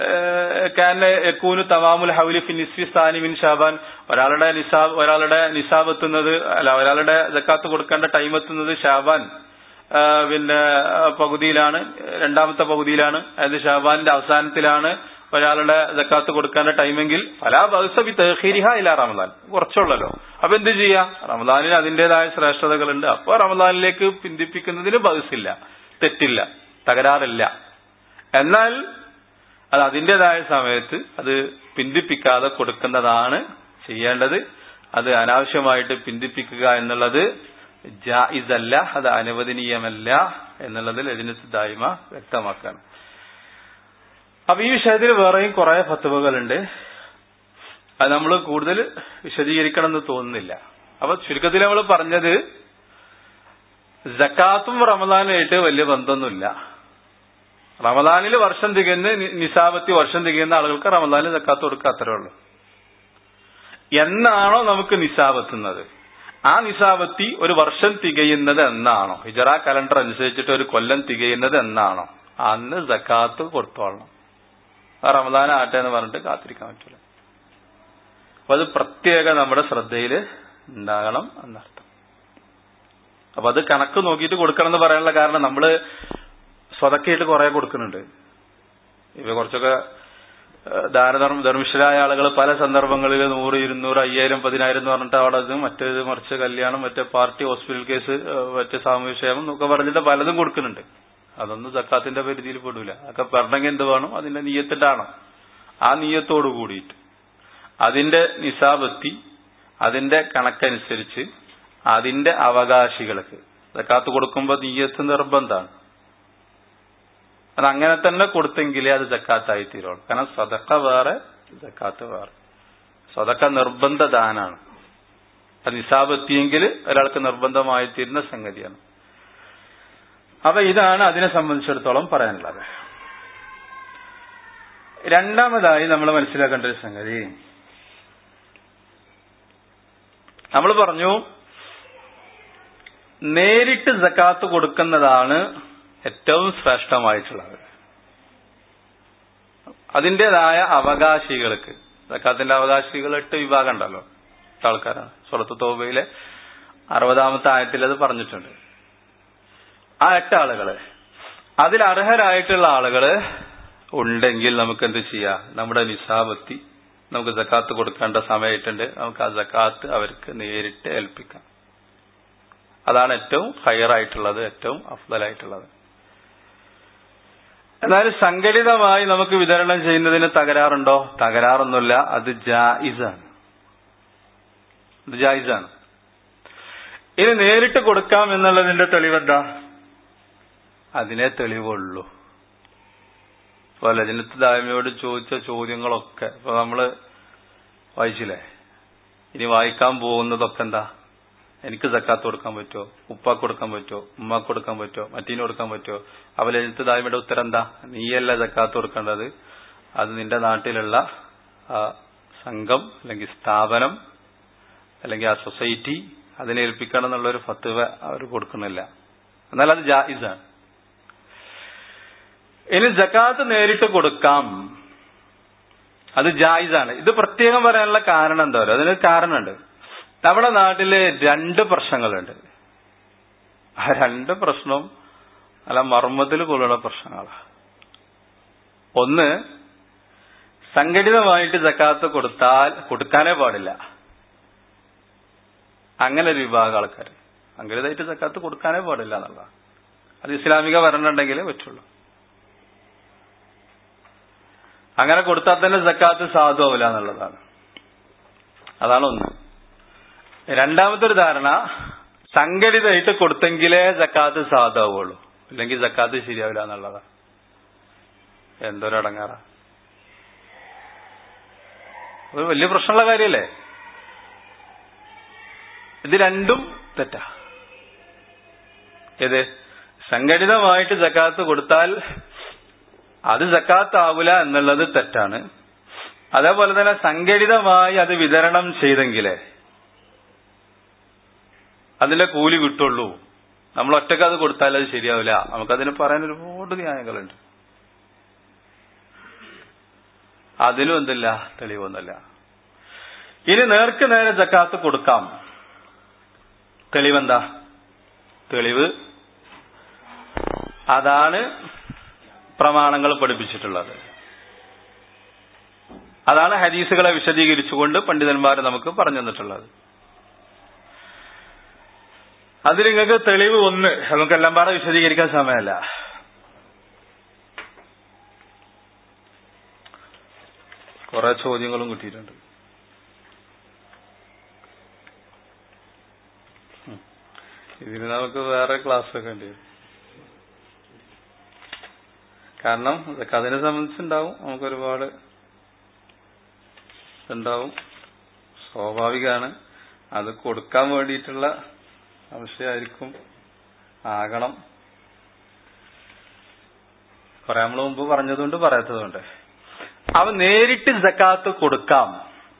യക്കൂനു തമാമുൽ ഹൗലി ഫിൻ നിസ്ഫി സ്ഥാനി മിൻ ഷാബാൻ ഒരാളുടെ നിസാബ് ഒരാളുടെ നിസാബ് എത്തുന്നത് അല്ല ഒരാളുടെ ജക്കാത്ത് കൊടുക്കേണ്ട ടൈം എത്തുന്നത് ഷാബാൻ പിന്നെ പകുതിയിലാണ് രണ്ടാമത്തെ പകുതിയിലാണ് അതായത് ഷാബാനിന്റെ അവസാനത്തിലാണ് ഒരാളുടെ ജക്കാത്ത് കൊടുക്കേണ്ട ടൈമെങ്കിൽ ഫലാ ബഹുസബി തഹീരിഹ ഇല്ല റമദാൻ കുറച്ചുള്ളല്ലോ അപ്പൊ എന്ത് ചെയ്യാ റമദാനിന് അതിന്റേതായ ശ്രേഷ്ഠതകളുണ്ട് അപ്പൊ റമദാനിലേക്ക് പിന്തിപ്പിക്കുന്നതിന് ബഹുസില്ല തെറ്റില്ല തകരാറില്ല എന്നാൽ അത് അതിന്റേതായ സമയത്ത് അത് പിന്തിപ്പിക്കാതെ കൊടുക്കുന്നതാണ് ചെയ്യേണ്ടത് അത് അനാവശ്യമായിട്ട് പിന്തിപ്പിക്കുക എന്നുള്ളത് ജായിസല്ല അത് അനുവദനീയമല്ല എന്നുള്ളതിൽ എതിനത്ത് ദായ്മ വ്യക്തമാക്കാണ് അപ്പൊ ഈ വിഷയത്തിൽ വേറെയും കുറെ ഫത്തുവകളുണ്ട് അത് നമ്മൾ കൂടുതൽ വിശദീകരിക്കണം എന്ന് തോന്നുന്നില്ല അപ്പൊ ചുരുക്കത്തിൽ നമ്മൾ പറഞ്ഞത് ജക്കാത്തും റമദാനുമായിട്ട് വലിയ ബന്ധമൊന്നുമില്ല റമദാനിൽ വർഷം തികഞ്ഞ് നിസാബത്തി വർഷം തികയുന്ന ആളുകൾക്ക് റമദാനിൽ ജക്കാത്ത് കൊടുക്കുക അത്രേ ഉള്ളൂ എന്നാണോ നമുക്ക് നിസാബെത്തുന്നത് ആ നിസാബത്തി ഒരു വർഷം തികയുന്നത് എന്നാണോ ഹിജറ കലണ്ടർ അനുസരിച്ചിട്ട് ഒരു കൊല്ലം തികയുന്നത് എന്നാണോ അന്ന് ജക്കാത്ത് കൊടുത്തോളണം റമദാൻ ആട്ടെ എന്ന് പറഞ്ഞിട്ട് കാത്തിരിക്കാൻ പറ്റില്ല അപ്പൊ അത് പ്രത്യേക നമ്മുടെ ശ്രദ്ധയിൽ ഉണ്ടാകണം എന്നർത്ഥം അപ്പൊ അത് കണക്ക് നോക്കിയിട്ട് കൊടുക്കണം എന്ന് പറയാനുള്ള കാരണം നമ്മള് സ്വതക്കായിട്ട് കുറെ കൊടുക്കുന്നുണ്ട് ഇവ കുറച്ചൊക്കെ ദാനധർമ്മ ധർമ്മിഷ്ഠരായ ആളുകൾ പല സന്ദർഭങ്ങളിൽ നൂറ് ഇരുന്നൂറ് അയ്യായിരം പതിനായിരം എന്ന് പറഞ്ഞിട്ട് അവിടെ അത് മറ്റേത് മറിച്ച് കല്യാണം മറ്റേ പാർട്ടി ഹോസ്പിറ്റൽ കേസ് മറ്റേ സാമൂഹ്യ ക്ഷേമം എന്നൊക്കെ പറഞ്ഞിട്ട് പലതും കൊടുക്കുന്നുണ്ട് അതൊന്നും സക്കാത്തിന്റെ പരിധിയിൽ പെടൂല അതൊക്കെ പറഞ്ഞെങ്കിൽ എന്ത് വേണം അതിന്റെ നീയത്തിട്ടാണ് ആ നീയത്തോട് കൂടിയിട്ട് അതിന്റെ നിസാബെത്തി അതിന്റെ കണക്കനുസരിച്ച് അതിന്റെ അവകാശികൾക്ക് സക്കാത്ത് കൊടുക്കുമ്പോൾ നീയത്ത് നിർബന്ധമാണ് അത് അങ്ങനെ തന്നെ കൊടുത്തെങ്കിലേ അത് ജക്കാത്തായി തീരുള്ളൂ കാരണം സ്വതക്ക വേറെ ജക്കാത്ത് വേറെ സ്വതക്ക നിർബന്ധ ദാനാണ് അത് നിസാബ് എത്തിയെങ്കിൽ ഒരാൾക്ക് നിർബന്ധമായി തീരുന്ന സംഗതിയാണ് അപ്പൊ ഇതാണ് അതിനെ സംബന്ധിച്ചിടത്തോളം പറയാനുള്ളത് രണ്ടാമതായി നമ്മൾ മനസ്സിലാക്കേണ്ട ഒരു സംഗതി നമ്മൾ പറഞ്ഞു നേരിട്ട് ജക്കാത്ത് കൊടുക്കുന്നതാണ് ഏറ്റവും ശ്രേഷ്ഠമായിട്ടുള്ളത് അതിൻ്റെതായ അവകാശികൾക്ക് സക്കാത്തിന്റെ അവകാശികൾ എട്ട് വിഭാഗം ഉണ്ടല്ലോ എട്ട് ആൾക്കാരാണ് സുറത്ത് തോബയിലെ അറുപതാമത്തെ ആയത്തിൽ അത് പറഞ്ഞിട്ടുണ്ട് ആ എട്ട് ആളുകള് അതിൽ അർഹരായിട്ടുള്ള ആളുകള് ഉണ്ടെങ്കിൽ നമുക്ക് എന്ത് ചെയ്യാം നമ്മുടെ നിസാബത്തി നമുക്ക് ജക്കാത്ത് കൊടുക്കേണ്ട സമയമായിട്ടുണ്ട് നമുക്ക് ആ ജക്കാത്ത് അവർക്ക് നേരിട്ട് ഏൽപ്പിക്കാം അതാണ് ഏറ്റവും ഹയറായിട്ടുള്ളത് ഏറ്റവും അഫ്ദലായിട്ടുള്ളത് എന്നാൽ സംഘടിതമായി നമുക്ക് വിതരണം ചെയ്യുന്നതിന് തകരാറുണ്ടോ തകരാറൊന്നുമില്ല അത് ജായിസാണ് അത് ജായിസാണ് ഇനി നേരിട്ട് കൊടുക്കാം എന്നുള്ളതിന്റെ തെളിവെന്താ അതിനെ തെളിവുള്ളൂ ഇപ്പൊ ലജനത്ത് ദായ്മയോട് ചോദിച്ച ചോദ്യങ്ങളൊക്കെ ഇപ്പൊ നമ്മള് വായിച്ചില്ലേ ഇനി വായിക്കാൻ പോകുന്നതൊക്കെ എന്താ എനിക്ക് സക്കാത്ത് കൊടുക്കാൻ പറ്റുമോ ഉപ്പാക്ക് കൊടുക്കാൻ പറ്റുമോ ഉമ്മാക്ക് കൊടുക്കാൻ പറ്റുമോ മറ്റീന് കൊടുക്കാൻ പറ്റുമോ അവ ലജനത്ത് ദായ്മയുടെ ഉത്തരം എന്താ നീയല്ല സക്കാത്ത് കൊടുക്കേണ്ടത് അത് നിന്റെ നാട്ടിലുള്ള ആ സംഘം അല്ലെങ്കിൽ സ്ഥാപനം അല്ലെങ്കിൽ ആ സൊസൈറ്റി അതിനെ ഏൽപ്പിക്കണം എന്നുള്ളൊരു ഫത്തുവ അവർ കൊടുക്കുന്നില്ല എന്നാൽ അത് ജായിസാണ് ഇനി ജക്കാത്ത് നേരിട്ട് കൊടുക്കാം അത് ജായിസാണ് ഇത് പ്രത്യേകം പറയാനുള്ള കാരണം എന്താ പറയുക അതിന് കാരണമുണ്ട് നമ്മുടെ നാട്ടില് രണ്ട് പ്രശ്നങ്ങളുണ്ട് ആ രണ്ട് പ്രശ്നവും അല്ല മർമ്മത്തിൽ കൊള്ളുന്ന പ്രശ്നങ്ങളാണ് ഒന്ന് സംഘടിതമായിട്ട് ജക്കാത്ത് കൊടുത്താൽ കൊടുക്കാനേ പാടില്ല അങ്ങനെ ഒരു വിഭാഗം ആൾക്കാർ സങ്കടിതമായിട്ട് ജക്കാത്ത് കൊടുക്കാനേ പാടില്ല എന്നുള്ളതാണ് അത് ഇസ്ലാമിക ഭരണം ഉണ്ടെങ്കിലേ പറ്റുള്ളൂ അങ്ങനെ കൊടുത്താൽ തന്നെ ജക്കാത്ത് സാധുവാവില്ല എന്നുള്ളതാണ് അതാണ് ഒന്ന് രണ്ടാമത്തെ ഒരു ധാരണ സംഘടിതമായിട്ട് കൊടുത്തെങ്കിലേ ജക്കാത്ത് സാധുവാവുള്ളൂ ഇല്ലെങ്കിൽ ജക്കാത്ത് ശരിയാവില്ല എന്നുള്ളതാണ് എന്തൊരടങ്ങാറ ഒരു വലിയ പ്രശ്നമുള്ള കാര്യമല്ലേ ഇത് രണ്ടും തെറ്റാ ഏത് സംഘടിതമായിട്ട് ജക്കാത്ത് കൊടുത്താൽ അത് ജക്കാത്ത് ആവൂല എന്നുള്ളത് തെറ്റാണ് അതേപോലെ തന്നെ സംഘടിതമായി അത് വിതരണം ചെയ്തെങ്കിലേ അതിന്റെ കൂലി കിട്ടുള്ളൂ നമ്മൾ ഒറ്റക്ക് അത് കൊടുത്താൽ അത് ശരിയാവില്ല നമുക്കതിന് പറയാൻ ഒരുപാട് ന്യായങ്ങളുണ്ട് അതിലും എന്തില്ല തെളിവൊന്നുമില്ല ഇനി നേർക്ക് നേരെ ജക്കാത്ത് കൊടുക്കാം തെളിവെന്താ തെളിവ് അതാണ് പ്രമാണങ്ങൾ പഠിപ്പിച്ചിട്ടുള്ളത് അതാണ് ഹദീസുകളെ വിശദീകരിച്ചുകൊണ്ട് പണ്ഡിതന്മാർ നമുക്ക് പറഞ്ഞു തന്നിട്ടുള്ളത് അതിൽ നിങ്ങൾക്ക് തെളിവ് ഒന്ന് നമുക്കെല്ലാം പാടെ വിശദീകരിക്കാൻ സമയമല്ല കുറെ ചോദ്യങ്ങളും കിട്ടിയിട്ടുണ്ട് ഇതിന് നമുക്ക് വേറെ ക്ലാസ് ഒക്കെ ഉണ്ട് കാരണം ഇതൊക്കെ അതിനെ സംബന്ധിച്ചുണ്ടാവും നമുക്ക് ഒരുപാട് ഉണ്ടാവും സ്വാഭാവികമാണ് അത് കൊടുക്കാൻ വേണ്ടിയിട്ടുള്ള ആവശ്യമായിരിക്കും ആകണം കുറെ നമ്മൾ മുമ്പ് പറഞ്ഞതുകൊണ്ട് പറയാത്തതുകൊണ്ട് അവ നേരിട്ട് ജക്കാത്ത് കൊടുക്കാം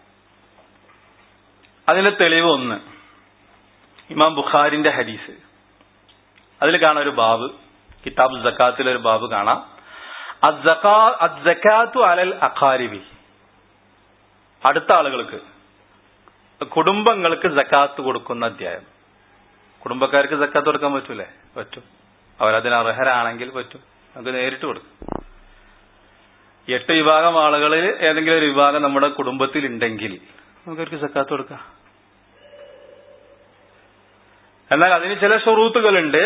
അതിന്റെ തെളിവ് ഒന്ന് ഇമാം ബുഖാരിന്റെ ഹദീസ് അതിൽ കാണാം ഒരു ബാബ് കിതാബ് ജക്കാത്തിൽ ഒരു ബാബ് കാണാം അക്കാത്തു അലൽ അഖാരിബി അടുത്ത ആളുകൾക്ക് കുടുംബങ്ങൾക്ക് ജക്കാത്ത് കൊടുക്കുന്ന അധ്യായം കുടുംബക്കാർക്ക് ജക്കാത്ത് കൊടുക്കാൻ പറ്റൂലേ പറ്റും അവരതിന് അർഹരാണെങ്കിൽ പറ്റും നമുക്ക് നേരിട്ട് കൊടുക്കും എട്ട് വിഭാഗം ആളുകളിൽ ഏതെങ്കിലും ഒരു വിഭാഗം നമ്മുടെ കുടുംബത്തിൽ ഉണ്ടെങ്കിൽ നമുക്ക് അവർക്ക് ജക്കാത്ത് കൊടുക്കാം എന്നാൽ അതിന് ചില ഷുറൂത്തുകളുണ്ട്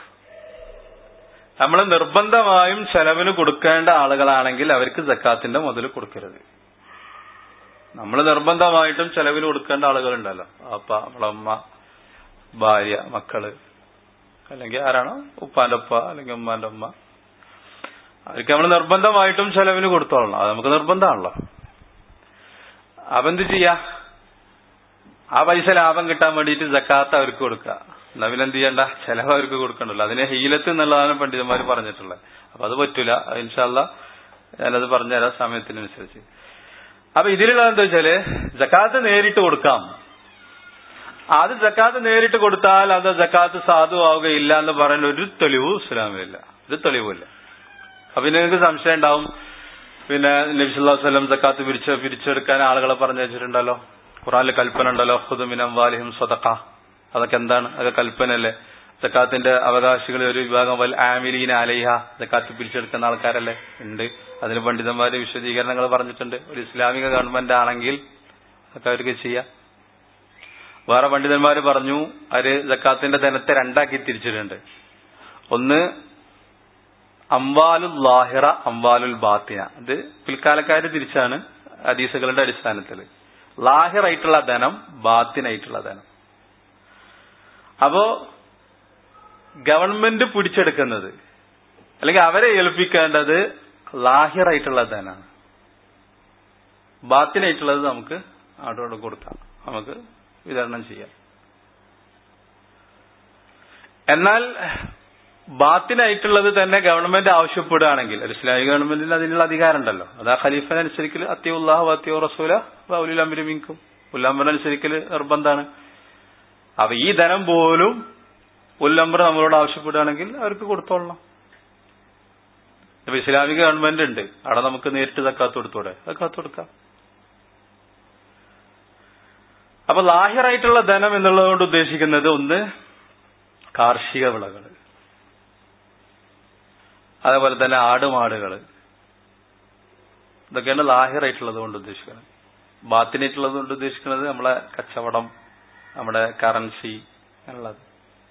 നമ്മൾ നിർബന്ധമായും ചെലവിന് കൊടുക്കേണ്ട ആളുകളാണെങ്കിൽ അവർക്ക് ജക്കാത്തിന്റെ മുതൽ കൊടുക്കരുത് നമ്മൾ നിർബന്ധമായിട്ടും ചെലവിന് കൊടുക്കേണ്ട ആളുകളുണ്ടല്ലോ അപ്പ നമ്മളെ അമ്മ ഭാര്യ മക്കള് അല്ലെങ്കിൽ ആരാണോ ഉപ്പാന്റെ ഉപ്പ അല്ലെങ്കിൽ ഉമ്മാന്റെ ഉമ്മ അവർക്ക് നമ്മൾ നിർബന്ധമായിട്ടും ചെലവിന് കൊടുത്തോളണം അത് നമുക്ക് നിർബന്ധമാണല്ലോ അപ്പൊ എന്ത് ചെയ്യാ ആ പൈസ ലാഭം കിട്ടാൻ വേണ്ടിയിട്ട് ജക്കാത്ത് അവർക്ക് കൊടുക്കുക എന്നാ പിന്നെ എന്ത് ചെയ്യണ്ട ചെലവ് അവർക്ക് കൊടുക്കണ്ടല്ലോ അതിനെ ഹീലത്ത് എന്നുള്ളതാണ് പണ്ഡിതന്മാർ പറഞ്ഞിട്ടുള്ളത് അപ്പൊ അത് പറ്റൂല ഇൻഷാല്ല ഞാനത് പറഞ്ഞുതരാം സമയത്തിനനുസരിച്ച് അപ്പൊ ഇതിലുള്ളത് എന്താ വെച്ചാല് ജക്കാത്ത് നേരിട്ട് കൊടുക്കാം അത് ജക്കാത്ത് നേരിട്ട് കൊടുത്താൽ അത് ജക്കാത്ത് സാധുവാവുകയില്ല എന്ന് പറയുന്ന ഒരു തെളിവും ഇസ്ലാമിലില്ല ഒരു തെളിവുമില്ല അപ്പൊ പിന്നെ നിങ്ങൾക്ക് സംശയം ഉണ്ടാവും പിന്നെ നബിസുല്ലാ വല്ലം ജക്കാത്ത് പിരിച്ച് പിരിച്ചെടുക്കാൻ ആളുകളെ പറഞ്ഞു വെച്ചിട്ടുണ്ടല്ലോ ഖുറാനിൽ കൽപ്പന ഉണ്ടല്ലോ ഹുദുമിനം വാലിഹിം സ്വതക്ക അതൊക്കെ എന്താണ് അതൊക്കെ കൽപ്പനയല്ലേ ജക്കാത്തിന്റെ അവകാശികൾ ഒരു വിഭാഗം വൽ ആമിലീന അലൈഹ ജക്കാത്ത് പിരിച്ചെടുക്കുന്ന ആൾക്കാരല്ലേ ഉണ്ട് അതിന് പണ്ഡിതന്മാര് വിശദീകരണങ്ങൾ പറഞ്ഞിട്ടുണ്ട് ഒരു ഇസ്ലാമിക ഗവൺമെന്റ് ആണെങ്കിൽ അതൊക്കെ അവർക്ക് ചെയ്യാം വേറെ പണ്ഡിതന്മാര് പറഞ്ഞു അവര് ജക്കാത്തിന്റെ ധനത്തെ രണ്ടാക്കി തിരിച്ചിട്ടുണ്ട് ഒന്ന് അംവാലുൽ ലാഹിറ അംവാലുൽ ബാത്തിന ഇത് പിൽക്കാലക്കാര് തിരിച്ചാണ് ഹദീസുകളുടെ അടിസ്ഥാനത്തിൽ ലാഹിറായിട്ടുള്ള ധനം ബാത്തിനായിട്ടുള്ള ധനം അപ്പോ ഗവൺമെന്റ് പിടിച്ചെടുക്കുന്നത് അല്ലെങ്കിൽ അവരെ ഏൽപ്പിക്കേണ്ടത് ലാഹിറായിട്ടുള്ള ധനാണ് ബാത്തിനായിട്ടുള്ളത് നമുക്ക് ആടോട് കൊടുക്കാം നമുക്ക് വിതരണം ചെയ്യാം എന്നാൽ ബാത്തിനായിട്ടുള്ളത് തന്നെ ഗവൺമെന്റ് ആവശ്യപ്പെടുകയാണെങ്കിൽ ഒരു ഇസ്ലാമിക ഗവൺമെന്റിന് അതിനുള്ള അധികാരം ഉണ്ടല്ലോ അത് ആ ഖലീഫനനുസരിക്കൽ അത്യുല്ലാഹു അത്യോ റസൂല ഉലാമിരിമിക്കും ഉല്ലാമ്പനനുസരിക്കൽ നിർബന്ധമാണ് അപ്പൊ ഈ ധനം പോലും ഉല്ലംബർ നമ്മളോട് ആവശ്യപ്പെടുകയാണെങ്കിൽ അവർക്ക് കൊടുത്തോളണം ഇപ്പൊ ഇസ്ലാമിക ഗവൺമെന്റ് ഉണ്ട് അവിടെ നമുക്ക് നേരിട്ട് തക്കാത്ത് കൊടുത്തൂടെ തക്കാത്ത് കൊടുക്കാം അപ്പൊ ലാഹിറായിട്ടുള്ള ധനം എന്നുള്ളതുകൊണ്ട് ഉദ്ദേശിക്കുന്നത് ഒന്ന് കാർഷിക വിളകൾ അതേപോലെ തന്നെ ആടുമാടുകൾ ഇതൊക്കെയാണ് ലാഹിറായിട്ടുള്ളത് കൊണ്ട് ഉദ്ദേശിക്കുന്നത് ബാത്തിനായിട്ടുള്ളത് കൊണ്ട് ഉദ്ദേശിക്കുന്നത് നമ്മളെ കച്ചവടം നമ്മുടെ കറൻസി അങ്ങനെയുള്ളത്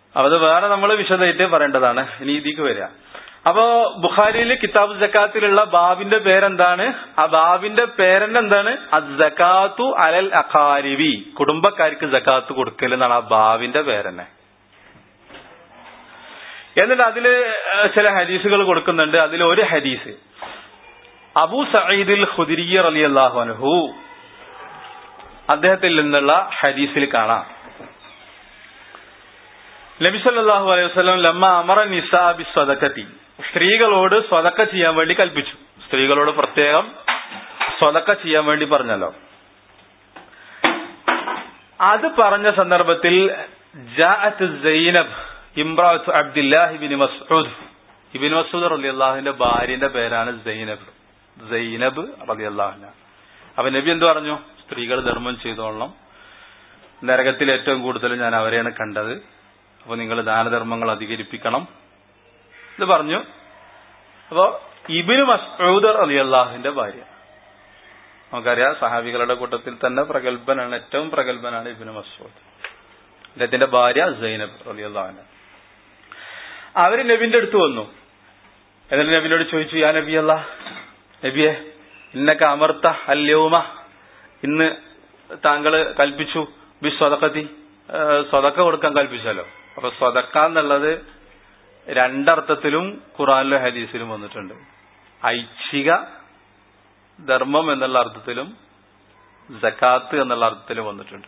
അപ്പൊ അത് വേറെ നമ്മൾ വിശദമായിട്ട് പറയേണ്ടതാണ് ഇനി ഇതിക്ക് വരിക അപ്പോ ബുഖാരിയിൽ കിതാബ് ജക്കാത്തിലുള്ള ബാബിന്റെ പേരെന്താണ് ആ ബാബിന്റെ പേരെന്നെ എന്താണ് അസക്കാത്തു അലൽ അഖാരിവി കുടുംബക്കാർക്ക് ജക്കാത്ത് കൊടുക്കൽ എന്നാണ് ആ ബാബിന്റെ പേരെന്നെ എന്നിട്ട് അതില് ചില ഹദീസുകൾ കൊടുക്കുന്നുണ്ട് അതിൽ ഒരു ഹദീസ് അബൂ സഈദുൽ ഖുദരി റളിയല്ലാഹു അൻഹു അദ്ദേഹത്തിൽ നിന്നുള്ള ഹദീസിൽ കാണാം നബി സല്ലല്ലാഹു അലൈഹി വസല്ലം ലമ്മ അമറ നിസാ ബി സ്വതക്കത്തി സ്ത്രീകളോട് സ്വതക്ക ചെയ്യാൻ വേണ്ടി കൽപ്പിച്ചു സ്ത്രീകളോട് പ്രത്യേകം സ്വതക്ക ചെയ്യാൻ വേണ്ടി പറഞ്ഞല്ലോ അത് പറഞ്ഞ സന്ദർഭത്തിൽ ജാഅത്ത് സൈനബ് ഇമ്രാത്ത് അബ്ദുല്ലാഹി ബിൻ മസ്ഊദ് ഇബിൻ മസ്ഊദ് റളിയല്ലാഹുവിന്റെ ഭാര്യന്റെ പേരാണ് സൈനബ് സൈനബ് റളിയല്ലാഹു അപ്പൊ നബി എന്ത് പറഞ്ഞു സ്ത്രീകൾ ധർമ്മം ചെയ്തോളണം നരകത്തിൽ ഏറ്റവും കൂടുതൽ ഞാൻ അവരെയാണ് കണ്ടത് അപ്പൊ നിങ്ങൾ ദാനധർമ്മങ്ങൾ അധികരിപ്പിക്കണം ഇത് പറഞ്ഞു അപ്പോ ഇബിന് മസ്ഊദ് റളിയല്ലാഹുവിന്റെ ഭാര്യ നമുക്കറിയാം സഹാബികളുടെ കൂട്ടത്തിൽ തന്നെ പ്രഗത്ഭനാണ് ഏറ്റവും പ്രഗത്ഭനാണ് ഇബിന് മസ്ഊദ് അദ്ദേഹത്തിന്റെ ഭാര്യ സൈനബ് റളിയല്ലാഹു അവര് നബിന്റെ അടുത്ത് വന്നു എന്നിട്ട് നബിനോട് ചോദിച്ചു യാ നബി അല്ല നബിയെ ഇന്നക്ക അമർത്ത അല്യവുമ ഇന്ന് താങ്കൾ കൽപ്പിച്ചു ബി സ്വതക്കത്തി സ്വതക്ക കൊടുക്കാൻ കൽപ്പിച്ചല്ലോ അപ്പൊ സ്വതക്ക എന്നുള്ളത് രണ്ടർത്ഥത്തിലും ഖുറാനിലും ഹദീസിലും വന്നിട്ടുണ്ട് ഐച്ഛിക ധർമ്മം എന്നുള്ള അർത്ഥത്തിലും ജക്കാത്ത് എന്നുള്ള അർത്ഥത്തിലും വന്നിട്ടുണ്ട്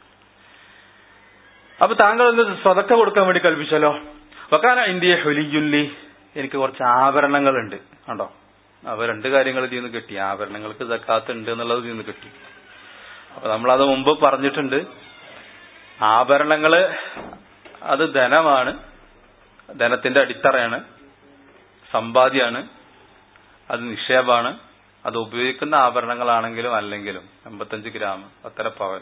അപ്പൊ താങ്കൾ ഒന്ന് സ്വതക്ക കൊടുക്കാൻ വേണ്ടി കൽപ്പിച്ചല്ലോ വക്കാന ഇന്ത്യ ഹൊലിയുല്ലി എനിക്ക് കുറച്ച് ആഭരണങ്ങളുണ്ട് കണ്ടോ അപ്പൊ രണ്ട് കാര്യങ്ങൾ ഇതിൽ നിന്ന് കിട്ടി ആഭരണങ്ങൾക്ക് ജക്കാത്ത് ഉണ്ട് എന്നുള്ളത് ഇതിൽ നിന്ന് കിട്ടി അപ്പൊ നമ്മളത് മുമ്പ് പറഞ്ഞിട്ടുണ്ട് ആഭരണങ്ങള് അത് ധനമാണ് ധനത്തിന്റെ അടിത്തറയാണ് സമ്പാദ്യമാണ് അത് നിക്ഷേപമാണ് അത് ഉപയോഗിക്കുന്ന ആഭരണങ്ങളാണെങ്കിലും അല്ലെങ്കിലും എൺപത്തഞ്ച് ഗ്രാം അത്ര പവൻ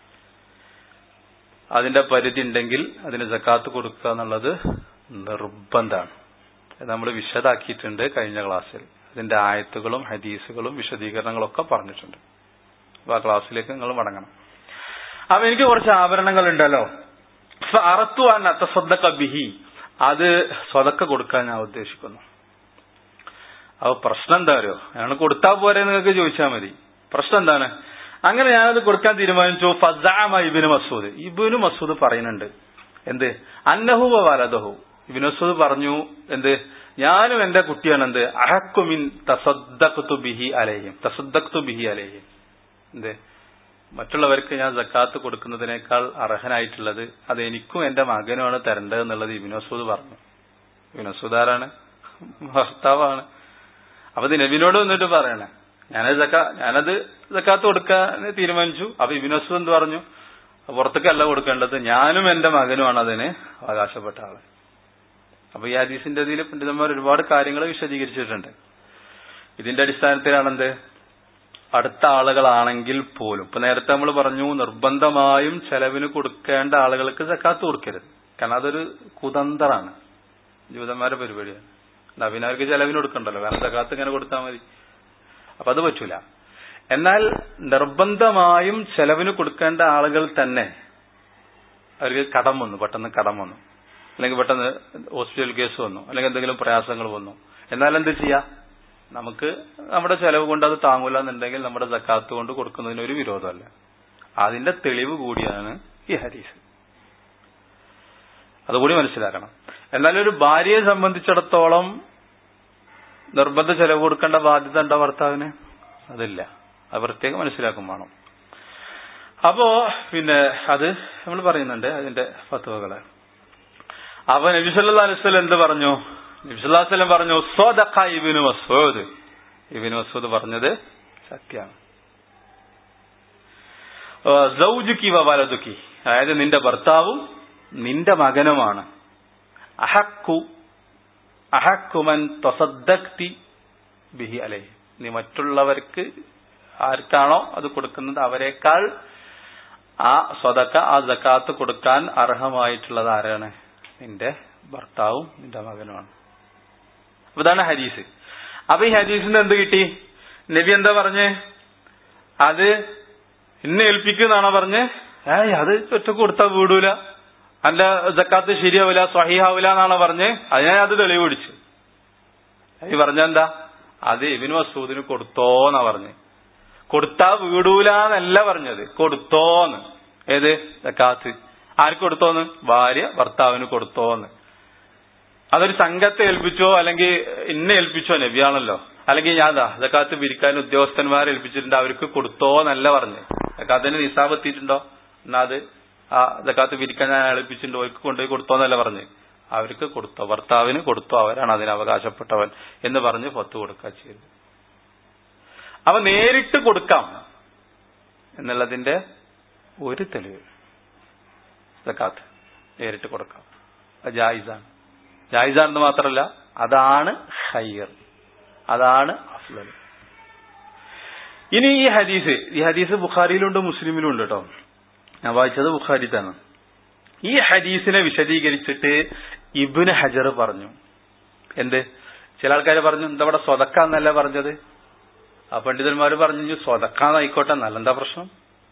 അതിന്റെ പരിധി ഉണ്ടെങ്കിൽ അതിന് ജക്കാത്ത് കൊടുക്കുക എന്നുള്ളത് നിർബന്ധമാണ് നമ്മൾ വിശദാക്കിയിട്ടുണ്ട് കഴിഞ്ഞ ക്ലാസ്സിൽ അതിന്റെ ആയത്തുകളും ഹദീസുകളും വിശദീകരണങ്ങളും ഒക്കെ പറഞ്ഞിട്ടുണ്ട് അപ്പൊ ആ ക്ലാസ്സിലേക്ക് നിങ്ങൾ മടങ്ങണം അപ്പൊ എനിക്ക് കുറച്ച് ആഭരണങ്ങൾ ഉണ്ടല്ലോ അറത്തു അത്തസ്വദ്ദക്ക ബിഹി അത് സ്വതക്ക കൊടുക്കാൻ ഞാൻ ഉദ്ദേശിക്കുന്നു അപ്പൊ പ്രശ്നം എന്താ അറിയോ ഞാൻ കൊടുത്താ പോരെ നിങ്ങൾക്ക് ചോദിച്ചാൽ മതി പ്രശ്നം എന്താണ് അങ്ങനെ ഞാനത് കൊടുക്കാൻ തീരുമാനിച്ചു ഫസാമ ഇബിന് മസൂദ് ഇബിന് മസൂദ് പറയുന്നുണ്ട് എന്ത് അന്നഹു വലദഹു ഇബിന് മസൂദ് പറഞ്ഞു എന്ത് ഞാനും എന്റെ കുട്ടിയാണ് എന്ത് അഹക്കുമിൻ തസദ്ദഖ്തു ബിഹി അലൈഹിം തസദ്ദഖ്തു ബിഹി അലൈഹിം എന്ത് മറ്റുള്ളവർക്ക് ഞാൻ ജക്കാത്ത് കൊടുക്കുന്നതിനേക്കാൾ അർഹനായിട്ടുള്ളത് അത് എനിക്കും എന്റെ മകനുമാണ് തരേണ്ടത് എന്നുള്ളത് ഇബിനോസൂദ് പറഞ്ഞു ഇബിനോസൂദ് ആരാണ് ഭർത്താവാണ് അപ്പൊ ഇത് നബിനോട് വന്നിട്ട് പറയണേ ഞാനത് ജക്കാ ഞാനത് ജക്കാത്ത് കൊടുക്കാൻ തീരുമാനിച്ചു അപ്പൊ ഇബിനോസൂദ് എന്ത് പറഞ്ഞു പുറത്തേക്കല്ല കൊടുക്കേണ്ടത് ഞാനും എന്റെ മകനുമാണ് അതിന് അവകാശപ്പെട്ട ആള് അപ്പൊ ഈ ഹദീസിന്റെ ഇതിൽ പണ്ഡിതന്മാർ ഒരുപാട് കാര്യങ്ങൾ വിശദീകരിച്ചിട്ടുണ്ട് ഇതിന്റെ അടിസ്ഥാനത്തിലാണെന്ത് അടുത്ത ആളുകളാണെങ്കിൽ പോലും ഇപ്പൊ നേരത്തെ നമ്മൾ പറഞ്ഞു നിർബന്ധമായും ചെലവിന് കൊടുക്കേണ്ട ആളുകൾക്ക് ജക്കാത്ത് കൊടുക്കരുത് കാരണം അതൊരു കുതന്ത്രാണ് ജീവിതന്മാരുടെ പരിപാടിയാണ് നവീനവർക്ക് ചെലവിന് കൊടുക്കണ്ടല്ലോ കാരണം ജക്കാത്ത് ഇങ്ങനെ കൊടുത്താൽ മതി അപ്പൊ അത് പറ്റൂല എന്നാൽ നിർബന്ധമായും ചെലവിന് കൊടുക്കേണ്ട ആളുകൾ തന്നെ അവർക്ക് കടം വന്നു പെട്ടെന്ന് കടം വന്നു അല്ലെങ്കിൽ പെട്ടെന്ന് ഹോസ്പിറ്റൽ കേസ് വന്നു അല്ലെങ്കിൽ എന്തെങ്കിലും പ്രയാസങ്ങൾ വന്നു എന്നാൽ എന്ത് ചെയ്യാ നമുക്ക് നമ്മുടെ ചെലവ് കൊണ്ട് അത് താങ്ങൂല എന്നുണ്ടെങ്കിൽ നമ്മുടെ ജക്കാത്ത് കൊണ്ട് കൊടുക്കുന്നതിന് ഒരു വിരോധമല്ല അതിന്റെ തെളിവ് കൂടിയാണ് ഈ ഹരീസ് അതുകൂടി മനസ്സിലാക്കണം എന്നാൽ ഒരു ഭാര്യയെ സംബന്ധിച്ചിടത്തോളം നിർബന്ധ ചെലവ് കൊടുക്കേണ്ട ബാധ്യത ഉണ്ടോ ഭർത്താവിന് അതില്ല അത് പ്രത്യേകം മനസ്സിലാക്കും വേണം അപ്പോ പിന്നെ അത് നമ്മൾ പറയുന്നുണ്ട് അതിന്റെ ഫത്തുവകള് അപ്പൊ നബിസല്ലാ അലുസ്വലം എന്ത് പറഞ്ഞു നബിസുല്ലാസ്ലം പറഞ്ഞു സ്വദഖ ഇബിനു മസൂദ് ഇബിനു മസൂദ് പറഞ്ഞത് സത്യമാണ് സൗജുക്കി വലതുക്കി അതായത് നിന്റെ ഭർത്താവും നിന്റെ മകനുമാണ് അഹക്കു അഹക്കുമൻ തൊസദ്ദക്തി ബിഹി അലൈ നീ മറ്റുള്ളവർക്ക് ആർക്കാണോ അത് കൊടുക്കുന്നത് അവരെക്കാൾ ആ സ്വതക്ക ആ ജക്കാത്ത് കൊടുക്കാൻ അർഹമായിട്ടുള്ളത് ആരാണ് നിന്റെ ഭർത്താവും നിന്റെ മകനുമാണ് അപ്പൊ ഇതാണ് ഹദീസ് അപ്പൊ ഈ ഹദീസിന് എന്ത് കിട്ടി നബി എന്താ പറഞ്ഞേ അത് എന്നെ ഏൽപ്പിക്കുന്നാണോ പറഞ്ഞ് ഏയ് അത് ഒറ്റ കൊടുത്താൽ വീടൂല അന്റെ ജക്കാത്ത് ശരിയാവില്ല സ്വഹീഹാവില്ല എന്നാണ് പറഞ്ഞ് അതിനെ അത് തെളിവ് പിടിച്ചു ഈ പറഞ്ഞെന്താ അത് ഇബിന് മസൂദിന് കൊടുത്തോന്നാ പറഞ്ഞ് കൊടുത്താ വീടൂലെന്നല്ല പറഞ്ഞത് കൊടുത്തോന്ന് ഏത് ജക്കാത്ത് ആർക്ക് കൊടുത്തോന്ന് ഭാര്യ ഭർത്താവിന് കൊടുത്തോന്ന് അതൊരു സംഘത്തെ ഏൽപ്പിച്ചോ അല്ലെങ്കിൽ ഇന്നെ ഏൽപ്പിച്ചോ നബിയാണല്ലോ അല്ലെങ്കിൽ ഞാൻ ദാ ജക്കാത്ത് പിരിക്കാൻ ഉദ്യോഗസ്ഥന്മാരെ ഏൽപ്പിച്ചിട്ടുണ്ട് അവർക്ക് കൊടുത്തോ എന്നല്ല പറഞ്ഞു ജക്കാത്തിന് നിസാബ് എത്തിയിട്ടുണ്ടോ എന്നാ അത് ആ ജക്കാത്ത് പിരിക്കാൻ ഞാൻ ഏൽപ്പിച്ചിട്ടുണ്ട് അവർക്ക് കൊണ്ടുപോയി കൊടുത്തോ എന്നല്ല പറഞ്ഞു അവർക്ക് കൊടുത്തോ ഭർത്താവിന് കൊടുത്തോ അവരാണ് അതിന് അവകാശപ്പെട്ടവൻ എന്ന് പറഞ്ഞ് പത്ത് കൊടുക്കുക ചെയ്തു അവ നേരിട്ട് കൊടുക്കാം എന്നുള്ളതിന്റെ ഒരു തെളിവ് ജക്കാത്ത് നേരിട്ട് കൊടുക്കാം അത് ജായിസാണ് ജായിസാണെന്ന് മാത്രമല്ല അതാണ് ഹയ്യർ അതാണ് അഫ്ലൽ ഇനി ഈ ഹദീസ് ഈ ഹദീസ് ബുഖാരിയിലുണ്ട് മുസ്ലിമിലും ഉണ്ട് കേട്ടോ ഞാൻ വായിച്ചത് ബുഖാരി തന്നെ ഈ ഹദീസിനെ വിശദീകരിച്ചിട്ട് ഇബിന് ഹജർ പറഞ്ഞു എന്ത് ചില ആൾക്കാർ പറഞ്ഞു എന്താ ഇവിടെ സ്വതക്കാന്നല്ല പറഞ്ഞത് ആ പണ്ഡിതന്മാർ പറഞ്ഞു സ്വതക്കാന്നായിക്കോട്ടെ നല്ലെന്താ പ്രശ്നം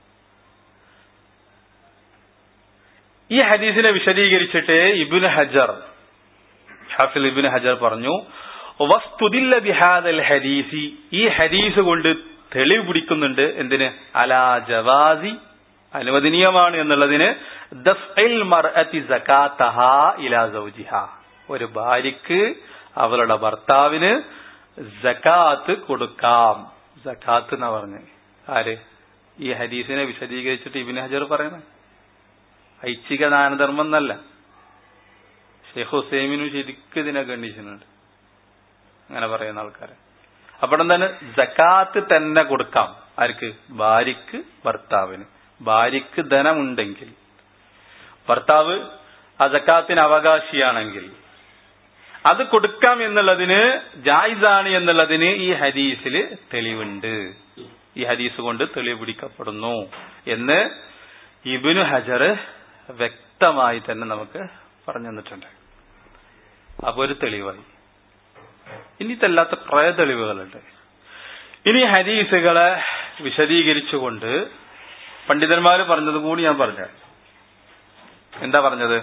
ഈ ഹദീസിനെ വിശദീകരിച്ചിട്ട് ഇബിന് ഹജർ ഹാഫിൽ ഇബിന് ഹജർ പറഞ്ഞു വസ്തുതില്ല ബിഹാദൽ ഹദീസി ഈ ഹദീസ് കൊണ്ട് തെളിവ് പിടിക്കുന്നുണ്ട് എന്തിന് അലാ ജവാസി അനുവദനീയമാണ് എന്നുള്ളതിന് ദഫ്ഇൽ മർഅത്തി സകാത്തഹ ഇലാ സൗജിഹ ഒരു ഭാര്യക്ക് അവളുടെ ഭർത്താവിന് സകാത്ത് കൊടുക്കാം സകാത്ത് എന്നാ പറഞ്ഞ് ആര് ഈ ഹദീസിനെ വിശദീകരിച്ചിട്ട് ഇബിന് ഹജർ പറയുന്നത് ഐച്ഛിക ദാനധർമ്മം എന്നല്ല ഷെയ്ഖ് ഹുസൈമിനും ശരിക്കും ഇതിനെ ഖണ്ഡിച്ചിട്ടുണ്ട് അങ്ങനെ പറയുന്ന ആൾക്കാരെ അപ്പോൾ എന്താണ് ജക്കാത്ത് തന്നെ കൊടുക്കാം ആർക്ക് ഭാര്യക്ക് ഭർത്താവിന് ഭാര്യക്ക് ധനമുണ്ടെങ്കിൽ ഭർത്താവ് ആ ജക്കാത്തിന് അവകാശിയാണെങ്കിൽ അത് കൊടുക്കാം എന്നുള്ളതിന് ജായിസാണ് എന്നുള്ളതിന് ഈ ഹദീസിൽ തെളിവുണ്ട് ഈ ഹദീസ് കൊണ്ട് തെളിവ് പിടിക്കപ്പെടുന്നു എന്ന് ഇബിനു ഹജർ വ്യക്തമായി തന്നെ നമുക്ക് പറഞ്ഞു തന്നിട്ടുണ്ട് അപ്പൊ ഒരു തെളിവായി ഇനി ഇതല്ലാത്ത കുറെ തെളിവുകളുണ്ട് ഇനി ഹദീസുകളെ വിശദീകരിച്ചുകൊണ്ട് പണ്ഡിതന്മാർ പറഞ്ഞത് കൂടി ഞാൻ പറഞ്ഞു എന്താ പറഞ്ഞത്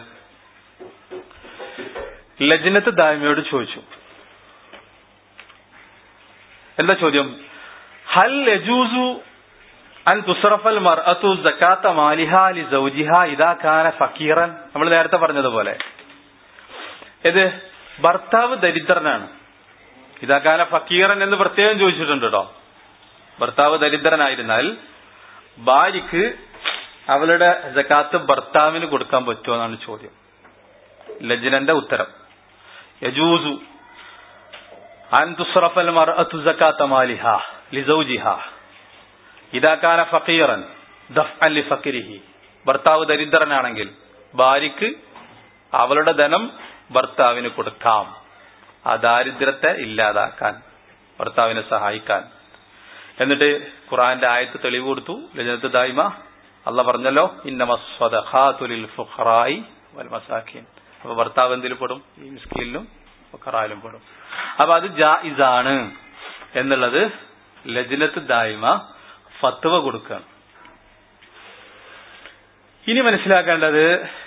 ലജ്നത്ത് ദായ്മയോട് ചോദിച്ചു എന്താ ചോദ്യം ഹൽ ലജൂസു അൻ തുസറഫൽ മർഅത്തു സക്കാത്ത മാലിഹ ലി സൗജിഹ ഇദാ കാന ഫക്കീറൻ നമ്മൾ നേരത്തെ പറഞ്ഞതുപോലെ ഇത് ഭർത്താവ് ദരിദ്രനാണ് ഇദാ കാന ഫക്കീറൻ എന്ന് പ്രത്യേകം ചോദിച്ചിട്ടുണ്ട് കേട്ടോ ഭർത്താവ് ദരിദ്രനായിരുന്നാൽ ഭാര്യക്ക് അവളുടെ ജക്കാത്ത് ഭർത്താവിന് കൊടുക്കാൻ പറ്റുമോ എന്നാണ് ചോദ്യം ലജ്നന്റെ ഉത്തരം യജൂസു അൻ തുസ്റഫൽ മർഅത്തു സക്കാത്ത മാലിഹ ലിസൗജിഹ ഇതാക്കാന ഫക്കീറൻ ദഫ് അല്ലി ഫക്കിരിഹി ഭർത്താവ് ദരിദ്രനാണെങ്കിൽ ഭാര്യക്ക് അവളുടെ ധനം ഭർത്താവിന് കൊടുക്കാം ആ ദാരിദ്ര്യത്തെ ഇല്ലാതാക്കാൻ ഭർത്താവിനെ സഹായിക്കാൻ എന്നിട്ട് ഖുറാന്റെ ആയത്ത് തെളിവ് കൊടുത്തു ലജനത്ത് ദായ്മ അല്ല പറഞ്ഞല്ലോ ഇന്നമസ്വദഖാതുലിൽ ഫുഖറായി വൽ മസാഖീൻ അപ്പൊ ഭർത്താവ് എന്തിൽ പെടും ഈ മിസ്കീലിലും ഫുഖറായിലും പെടും അപ്പൊ അത് ജായിസാണ് എന്നുള്ളത് ലജനത്ത് ദായ്മ ഫത്വ കൊടുക്കുകയാണ് ഇനി മനസ്സിലാക്കേണ്ടത്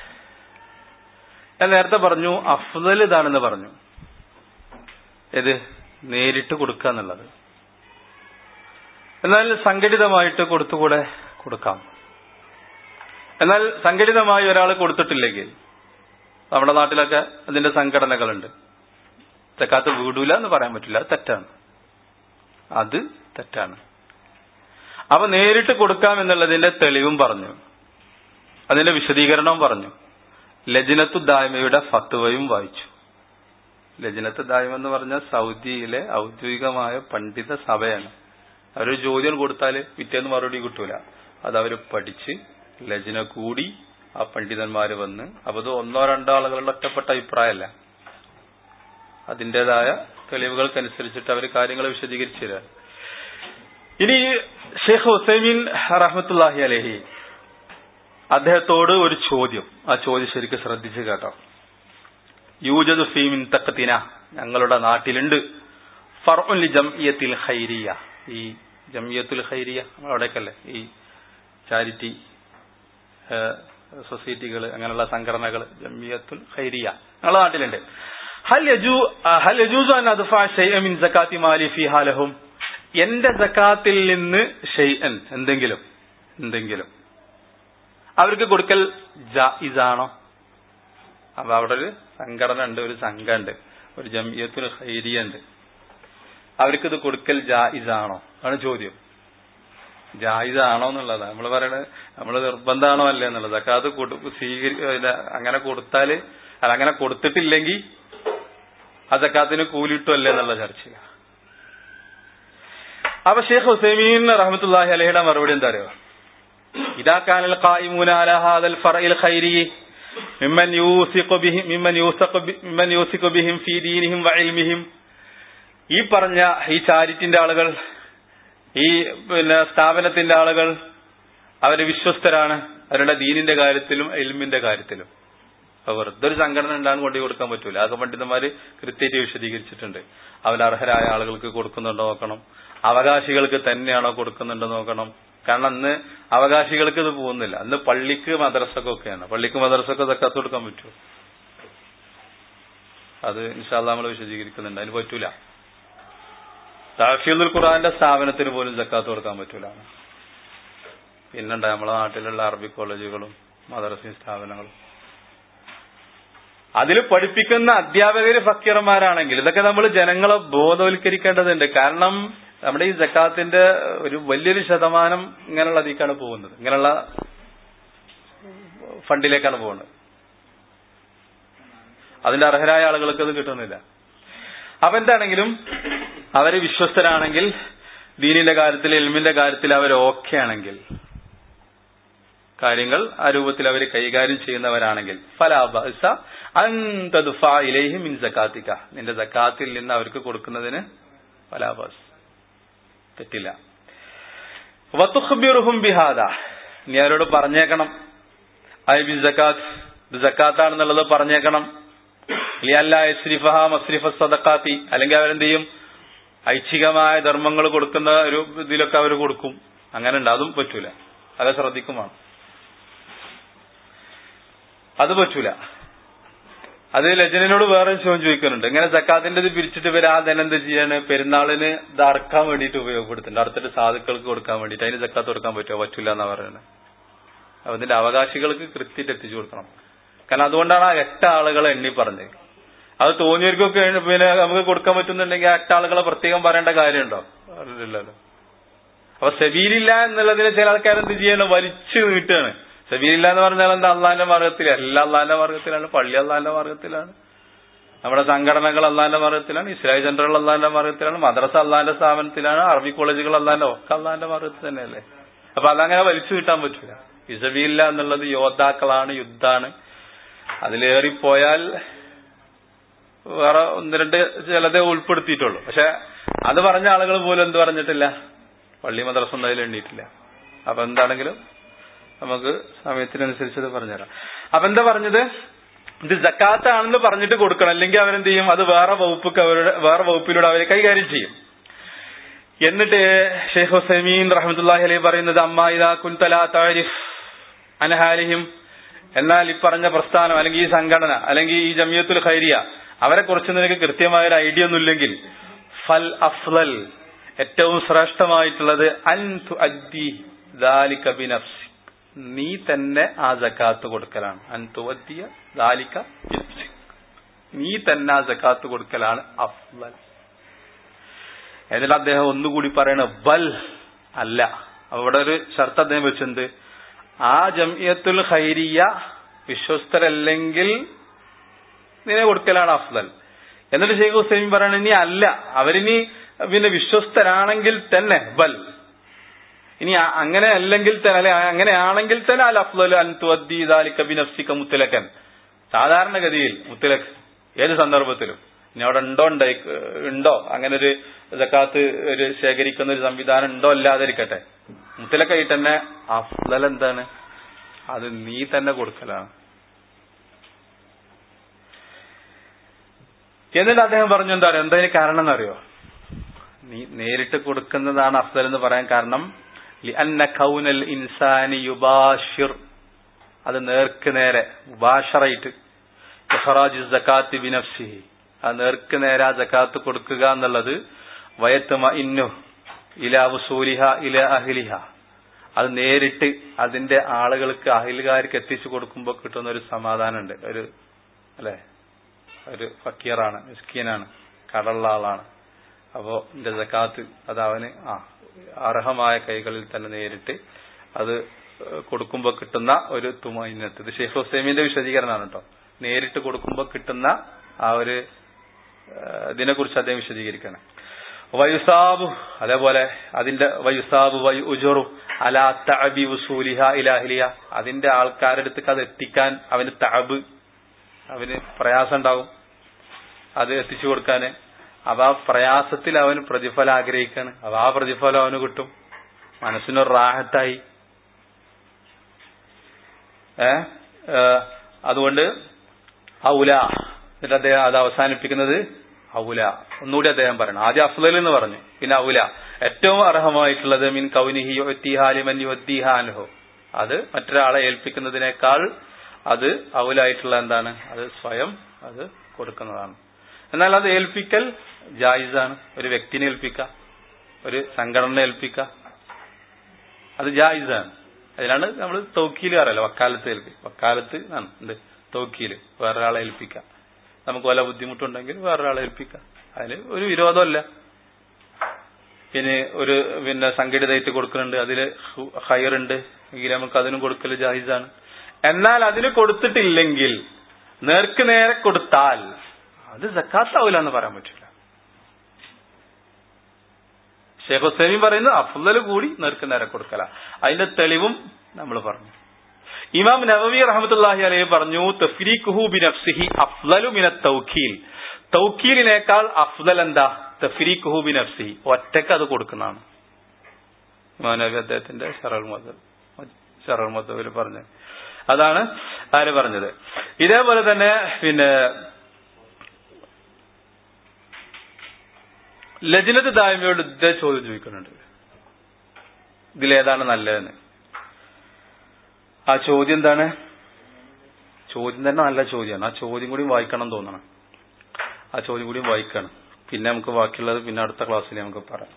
ഞാൻ നേരത്തെ പറഞ്ഞു അഫ്ദൽ ഇതാണെന്ന് പറഞ്ഞു ഏത് നേരിട്ട് കൊടുക്കുക എന്നുള്ളത് എന്നാൽ സംഘടിതമായിട്ട് കൊടുത്തുകൂടെ കൊടുക്കാം എന്നാൽ സംഘടിതമായി ഒരാൾ കൊടുത്തിട്ടില്ലെങ്കിൽ നമ്മുടെ നാട്ടിലൊക്കെ അതിന്റെ സംഘടനകളുണ്ട് തെക്കാത്ത വീടൂല എന്ന് പറയാൻ പറ്റില്ല അത് തെറ്റാണ് അത് തെറ്റാണ് അപ്പൊ നേരിട്ട് കൊടുക്കാം എന്നുള്ളതിന്റെ തെളിവും പറഞ്ഞു അതിന്റെ വിശദീകരണവും പറഞ്ഞു ലജ്നത്തു ദായ്മയുടെ ഫത്വയും വായിച്ചു ലജ്നത്ത് ദായ്മ എന്ന് പറഞ്ഞാൽ സൗദിയിലെ ഔദ്യോഗികമായ പണ്ഡിത സഭയാണ് അവരൊരു ചോദ്യം കൊടുത്താൽ പിറ്റേന്ന് മറുപടി കിട്ടൂല അത് അവർ പഠിച്ച് ലജ്ന കൂടി ആ പണ്ഡിതന്മാര് വന്ന് അപ്പൊ അത് ഒന്നോ രണ്ടോ ആളുകളുടെ ഒറ്റപ്പെട്ട അഭിപ്രായമല്ല അതിന്റേതായ തെളിവുകൾക്കനുസരിച്ചിട്ട് അവർ കാര്യങ്ങൾ വിശദീകരിച്ചു തരാം ഇനി ഷെയ്ഖ് ഹുസൈമീൻ റഹ്മത്തുല്ലാഹി അലഹി അദ്ദേഹത്തോട് ഒരു ചോദ്യം ആ ചോദ്യം ശരിക്കും ശ്രദ്ധിച്ച് കേട്ടോ യൂജദ് ഫീമിൻ തക്കത്തിന ഞങ്ങളുടെ നാട്ടിലുണ്ട് ഫർഉൽ ജംഇയത്തിൽ ഖൈരിയ ഈ ജംഇയത്തുൽ ഖൈരിയ നമ്മളവിടേക്കല്ലേ ഈ ചാരിറ്റി സൊസൈറ്റികൾ അങ്ങനെയുള്ള സംഘടനകൾ ജമിയത്തുൽ ഖൈരിയ ഞങ്ങളുടെ നാട്ടിലുണ്ട് ഹൽ യജൂ ഹൽ യജൂസു അൻ അദ്ഫഅ ഷൈഅ മിൻ സകാത്തി മാലി ഫീ ഹാലഹും എന്റെ സക്കാത്തിൽ നിന്ന് ഷൈഅൻ എന്തെങ്കിലും എന്തെങ്കിലും അവർക്ക് കൊടുക്കൽ ജായിസാണോ അപ്പൊ അവിടെ ഒരു സംഘടന ഉണ്ട് ഒരു സംഘമുണ്ട് ഒരു ജമിയത്തുൽ ഖൈരിയ ഉണ്ട് അവർക്ക് ഇത് കൊടുക്കൽ ജായിസാണോ ആണ് ചോദ്യം ജായിസാണോ എന്നുള്ളതാണ് നമ്മൾ പറയണത് നമ്മൾ നിർബന്ധമാണോ അല്ലേ എന്നുള്ളത് ഒക്കെ അത് സ്വീകരി അങ്ങനെ കൊടുത്താല് അല്ല അങ്ങനെ കൊടുത്തിട്ടില്ലെങ്കിൽ ആ സക്കാത്തിന് കൂലിട്ടു അല്ലേ എന്നുള്ള ചർച്ചയാണ് അപ്പൊ ഷെയ്ഖ് ഹുസൈമീൻ റഹമത്തുല്ലാഹി അലഹിയുടെ മറുപടി എന്താ അറിയോ ഇതാ കാനൽ ഖായിമൂന അലാ ഹാദൽ ഫറഇൽ ഖൈരി മിമ്മൻ യൂസിഖു ബിഹിം മിമ്മൻ യൂസിഖു മിമ്മൻ യൂസിഖു ബിഹിം ഫീ ദീനിഹിം വഇൽമിഹിം ഈ പറഞ്ഞ ഈ ചാരിറ്റിന്റെ ആളുകൾ ഈ പിന്നെ സ്ഥാപനത്തിന്റെ ആളുകൾ അവര് വിശ്വസ്തരാണ് അവരുടെ ദീനിന്റെ കാര്യത്തിലും എൽമിന്റെ കാര്യത്തിലും അപ്പൊ വെറുതെ ഒരു സംഘടന ഉണ്ടാകാൻ കൊണ്ടു കൊടുക്കാൻ പറ്റൂല അതൊക്കെ പണ്ഡിതന്മാര് കൃത്യമായിട്ട് വിശദീകരിച്ചിട്ടുണ്ട് അവർ അർഹരായ ആളുകൾക്ക് കൊടുക്കുന്നുണ്ടോ നോക്കണം അവകാശികൾക്ക് തന്നെയാണോ കൊടുക്കുന്നുണ്ടോ നോക്കണം കാരണം അന്ന് അവകാശികൾക്ക് ഇത് പോകുന്നില്ല അന്ന് പള്ളിക്ക് മദ്രസക്കൊക്കെയാണ് പള്ളിക്ക് മദ്രസക്ക് തക്കാത്ത് കൊടുക്കാൻ പറ്റുമോ അത് ഇൻഷാല്ല നമ്മൾ വിശദീകരിക്കുന്നുണ്ട് അതിന് പറ്റൂല താഫീദുൽ ഖുറാന്റെ സ്ഥാപനത്തിന് പോലും ജക്കാത്ത് കൊടുക്കാൻ പറ്റൂല പിന്നെണ്ട നമ്മളെ നാട്ടിലുള്ള അറബി കോളേജുകളും മദ്രസയും സ്ഥാപനങ്ങളും അതിൽ പഠിപ്പിക്കുന്ന അധ്യാപകര് ഫക്കീറന്മാരാണെങ്കിൽ ഇതൊക്കെ നമ്മൾ ജനങ്ങളെ ബോധവൽക്കരിക്കേണ്ടതുണ്ട് കാരണം നമ്മുടെ ഈ ജക്കാത്തിന്റെ ഒരു വലിയൊരു ശതമാനം ഇങ്ങനെയുള്ള അതിലേക്കാണ് പോകുന്നത് ഇങ്ങനെയുള്ള ഫണ്ടിലേക്കാണ് പോകുന്നത് അതിന്റെ അർഹരായ ആളുകൾക്ക് അത് കിട്ടുന്നില്ല അപ്പൊ എന്താണെങ്കിലും അവര് വിശ്വസ്തരാണെങ്കിൽ ദീനിന്റെ കാര്യത്തിൽ എൽമിന്റെ കാര്യത്തിൽ അവർ ഓക്കെ ആണെങ്കിൽ കാര്യങ്ങൾ ആ രൂപത്തിൽ അവർ കൈകാര്യം ചെയ്യുന്നവരാണെങ്കിൽ ഫലാബസ ഇലൈഹി മിൻ സക്കാത്തിക്ക നിന്റെ സക്കാത്തിൽ നിന്ന് അവർക്ക് കൊടുക്കുന്നതിന് ഫലാബസ് തെറ്റില്ല വത്തുഖ്ബിറുഹും ബിഹാദ നീ അവരോട് പറഞ്ഞേക്കണം ഐ ബി സക്കാത്ത് ഇത് സക്കാത്താണെന്നുള്ളത് പറഞ്ഞേക്കണം ലിയല്ല ഇസ്രിഫഹ മസ്രിഫ സദക്കാത്തി അല്ലെങ്കിൽ അവരെന്ത് ചെയ്യും ഐച്ഛികമായ ധർമ്മങ്ങൾ കൊടുക്കുന്ന ഒരു ഇതിലൊക്കെ അവർ കൊടുക്കും അങ്ങനെ ഉണ്ട് അതും പറ്റൂല അത് ശ്രദ്ധിക്കുമാണ് അത് പറ്റൂല അത് ലജനോട് വേറെ ചോദ്യം ചോദിക്കുന്നുണ്ട് ഇങ്ങനെ സക്കാത്തിന്റെ ഇത് പിരിച്ചിട്ട് ഇവർ ആ ധനം എന്ത് ചെയ്യാണ് പെരുന്നാളിന് ഇത് അറക്കാൻ വേണ്ടിയിട്ട് ഉപയോഗപ്പെടുത്തുന്നുണ്ട് അറുത്തിട്ട് സാധുക്കൾക്ക് കൊടുക്കാൻ വേണ്ടിയിട്ട് അതിന് സക്കാത്ത് കൊടുക്കാൻ പറ്റുമോ പറ്റൂല എന്നാ പറയുന്നത് അപ്പൊ ഇതിന്റെ അവകാശികൾക്ക് കൃത്യമായിട്ട് എത്തിച്ചു കൊടുക്കണം കാരണം അതുകൊണ്ടാണ് ആ എട്ട് ആളുകളെ എണ്ണി പറഞ്ഞത് അത് തോന്നിയവർക്കൊക്കെ പിന്നെ നമുക്ക് കൊടുക്കാൻ പറ്റുന്നുണ്ടെങ്കിൽ ആ എട്ട് ആളുകളെ പ്രത്യേകം പറയേണ്ട കാര്യമുണ്ടോ ഇല്ലല്ലോ അപ്പൊ സെബീലില്ല എന്നുള്ളതിനെ ചില ആൾക്കാർ എന്ത് ചെയ്യണം വലിച്ചു നീട്ടാണ് സബീലില്ല എന്ന് പറഞ്ഞാൽ എന്താ അള്ളാന്റെ മാർഗത്തിൽ എല്ലാ അള്ളാന്റെ മാർഗത്തിലാണ് പള്ളി അള്ളാന്റെ മാർഗത്തിലാണ് നമ്മുടെ സംഘടനകൾ അള്ളാന്റെ മാർഗത്തിലാണ് ഇസ്രായേൽ സെന്ററുകൾ അള്ളാന്റെ മാർഗത്തിലാണ് മദ്രസ അള്ളാന്റെ സ്ഥാപനത്തിലാണ് അറബി കോളേജുകൾ അള്ളാന്റെ ഒക്കെ അള്ളാന്റെ മാർഗത്തിൽ തന്നെയല്ലേ അപ്പൊ അതങ്ങനെ വലിച്ചു കിട്ടാൻ പറ്റില്ല ഇസബിയില്ല എന്നുള്ളത് യോദ്ധാക്കളാണ് യുദ്ധാണ് അതിലേറിപ്പോയാൽ വേറെ ഒന്ന് രണ്ട് ചിലതേ ഉൾപ്പെടുത്തിയിട്ടുള്ളൂ പക്ഷെ അത് പറഞ്ഞ ആളുകൾ പോലും എന്ത് പറഞ്ഞിട്ടില്ല പള്ളി മദ്രസ ഒന്നും അതിൽ എണ്ണിയിട്ടില്ല അപ്പൊ എന്താണെങ്കിലും നമുക്ക് സമയത്തിനനുസരിച്ച് അത് പറഞ്ഞുതരാം അപ്പൊ എന്താ പറഞ്ഞത് ഇത് ജക്കാത്താണെന്ന് പറഞ്ഞിട്ട് കൊടുക്കണം അല്ലെങ്കിൽ അവരെന്ത് ചെയ്യും അത് വേറെ വകുപ്പൊക്കെ അവരുടെ വേറെ വകുപ്പിലൂടെ അവർ കൈകാര്യം ചെയ്യും എന്നിട്ട് ഷെയ്ഖ് ഹുസൈമീൻ റഹമത്തുല്ലാഹി അലൈഹി പറയുന്നത് അമ്മ ഇതാ കുൻതലാ താരിഫ് അനഹാലിഹിം എന്നാൽ ഈ പറഞ്ഞ പ്രസ്ഥാനം അല്ലെങ്കിൽ ഈ സംഘടന അല്ലെങ്കിൽ ഈ ജമിയത്തുൽ ഖൈരിയ അവരെ കുറിച്ച് നിനക്ക് കൃത്യമായ ഒരു ഐഡിയ ഒന്നുമില്ലെങ്കിൽ ഫൽ അഫ്ലൽ ഏറ്റവും ശ്രേഷ്ഠമായിട്ടുള്ളത് അൻ തു അദ്ദി ദാലിക ബിനഫ്സി നീ തന്നെ ആ ജക്കാത്ത് കൊടുക്കലാണ് അൻ തുവദ്ദിയ ദാലിക ബിനഫ്സി നീ തന്നെ ആ ജക്കാത്ത് കൊടുക്കലാണ് അഫ്ലൽ എന്നിട്ട് അദ്ദേഹം ഒന്നുകൂടി പറയണ ബൽ അല്ല അവിടെ ഒരു ഷർത്ത് അദ്ദേഹം വെച്ചെന്ത് ആ ജമിയത്തുൽ ഖൈരിയ വിശ്വസ്തരല്ലെങ്കിൽ നിന്നെ കൊടുക്കലാണ് അഫ്ദൽ എന്നിട്ട് ഷെയ്ഖ് ഹുസൈൻ പറയണ ഇനി അല്ല അവരിനി പിന്നെ വിശ്വസ്തരാണെങ്കിൽ തന്നെ ബൽ ഇനി അങ്ങനെ അല്ലെങ്കിൽ തന്നെ അല്ലെ അങ്ങനെയാണെങ്കിൽ തന്നെ അൽ അഫ്ദൽ അൻ തുഅദ്ദി ദാലിക ബിനഫ്സിക മുത്തലക്കൻ സാധാരണഗതിയിൽ മുത്തലഖ് ഏത് സന്ദർഭത്തിലും ഇനി അവിടെ ഉണ്ടോ ഉണ്ടായി ഉണ്ടോ അങ്ങനെ ഒരു ജക്കാത്ത് ഒരു ശേഖരിക്കുന്ന ഒരു സംവിധാനം ഉണ്ടോ അല്ലാതിരിക്കട്ടെ മുത്തലക്കായിട്ട് തന്നെ അഫ്ദൽ എന്താണ് അത് നീ തന്നെ കൊടുക്കലാണ് എന്നിട്ട് അദ്ദേഹം പറഞ്ഞു എന്താ പറയുക എന്താ കാരണം എന്നറിയോ നീ നേരിട്ട് കൊടുക്കുന്നതാണ് അഫ്ദൽ എന്ന് പറയാൻ കാരണം അന്ന കൗനൽ ഇൻസാനി യുബാഷിർ അത് നേർക്ക് നേരെ മുബാഷറായിട്ട് ഇഖ്റാജു സക്കാത്ത് ബിനഫ്സിഹി ആ നേർക്ക് നേരെ ആ സക്കാത്ത് കൊടുക്കുക എന്നുള്ളത് വയത്തുമ ഇന്നു ഇല വസൂലിഹ ഇല അഹിലിഹ അത് നേരിട്ട് അതിന്റെ ആളുകൾക്ക് അഹിലുകാർക്ക് എത്തിച്ചു കൊടുക്കുമ്പോൾ കിട്ടുന്ന ഒരു സമാധാനമുണ്ട് ഒരു അല്ലെ ഒരു ഫക്കീറാണ് മിസ്കീനാണ് കടള്ള ആളാണ് അപ്പോ എന്റെ സക്കാത്ത് അത് അവന് ആ അർഹമായ കൈകളിൽ തന്നെ നേരിട്ട് അത് കൊടുക്കുമ്പോൾ കിട്ടുന്ന ഒരു തുമൈനത്ത് ഇത് ഷെയ്ഖ് ഹുസൈമിന്റെ വിശദീകരണമാണ് കേട്ടോ നേരിട്ട് കൊടുക്കുമ്പോൾ കിട്ടുന്ന ആ ഒരു ഇതിനെ കുറിച്ച് അദ്ദേഹം വിശദീകരിക്കണം വയുസാബു അതേപോലെ അതിന്റെ വയുസാബു വയു ഉജുറു അലാ തഅബി ഉസൂലിഹ ഇലാഹിലിയ അതിന്റെ ആൾക്കാരുടെ അടുത്തേക്ക് അത് എത്തിക്കാൻ അവന് തഅബ് അവന് പ്രയാസം ഉണ്ടാവും അത് എത്തിച്ചു കൊടുക്കാന് അപ്പൊ ആ പ്രയാസത്തിൽ അവന് പ്രതിഫലം ആഗ്രഹിക്കാണ് അപ്പൊ ആ പ്രതിഫലം അവന് കിട്ടും മനസ്സിനൊരു റാഹത്തായി ഏ അതുകൊണ്ട് ഔല എന്നിട്ട് അദ്ദേഹം അത് അവസാനിപ്പിക്കുന്നത് ഔല ഒന്നുകൂടി അദ്ദേഹം പറയണം ആദ്യം അഫ്ലൽ എന്ന് പറഞ്ഞു പിന്നെ ഔല ഏറ്റവും അർഹമായിട്ടുള്ളത് മിൻ കൗനിഹി യൊത്തിഹാലിമൻ യൊത്തിഹാനുഹോ അത് മറ്റൊരാളെ ഏൽപ്പിക്കുന്നതിനേക്കാൾ അത് ഔലായിട്ടുള്ള എന്താണ് അത് സ്വയം അത് കൊടുക്കുന്നതാണ് എന്നാൽ അത് ഏൽപ്പിക്കൽ ജായിസാണ് ഒരു വ്യക്തിനെ ഏൽപ്പിക്കുക ഒരു സംഘടന ഏൽപ്പിക്കുക അത് ജായിസാണ് അതിനാണ് നമ്മൾ തൗക്കീല് അറിയാലോ വക്കാലത്ത് ഏൽപ്പി വക്കാലത്ത് ആണ് എന്ത് തൗക്കീല് വേറൊരാളെ ഏൽപ്പിക്കാം നമുക്ക് വല്ല ബുദ്ധിമുട്ടുണ്ടെങ്കിൽ വേറൊരാളെ ഏൽപ്പിക്കാം അതിന് ഒരു വിരോധമല്ല പിന്നെ ഒരു പിന്നെ സംഘടിതമായിട്ട് കൊടുക്കുന്നുണ്ട് അതില് ഹയറുണ്ട് എങ്കിൽ നമുക്ക് അതിനും കൊടുക്കൽ ജാഹിസാണ് എന്നാൽ അതിന് കൊടുത്തിട്ടില്ലെങ്കിൽ നേർക്ക് നേരെ കൊടുത്താൽ അത് സക്കാത്താവില്ല എന്ന് പറയാൻ പറ്റില്ല ഷേഖ് ഹുസൈമി പറയുന്നത് അഫ്ലൽ കൂടി നേർക്ക് നേരെ കൊടുക്കല അതിന്റെ തെളിവും നമ്മൾ പറഞ്ഞു ഇമാം നവവി റഹമത്തുല്ലാഹി അലൈഹി പറഞ്ഞു തഫ്രീഖുഹു ബിനഫ്സിഹി അഫ്ലലു മിന തൗക്കീൽ തൗക്കീലിനേക്കാൾ അഫ്ലൽ എന്താ തഫ്രീഖുഹു ബിനഫ്സിഹി ഒറ്റക്ക് അത് കൊടുക്കുന്നതാണ് ഇമാം നബി അദ്ദേഹത്തിന്റെ ഷറൽ മദബ് ഷറൽ മദബിൽ പറഞ്ഞു അതാണ് ആര് പറഞ്ഞത് ഇതേപോലെ തന്നെ പിന്നെ ലജ്നത്ത് ദായ്മയോട് ഇതേ ചോദ്യം ചോദിക്കുന്നുണ്ട് ഇതിലേതാണ് നല്ലതെന്ന് ആ ചോദ്യം എന്താണ് ചോദ്യം തന്നെ നല്ല ചോദ്യമാണ് ആ ചോദ്യം കൂടി വായിക്കണം തോന്നണം ആ ചോദ്യം കൂടി വായിക്കണം പിന്നെ നമുക്ക് ബാക്കിയുള്ളത് പിന്നെ അടുത്ത ക്ലാസ്സിൽ നമുക്ക് പറയാം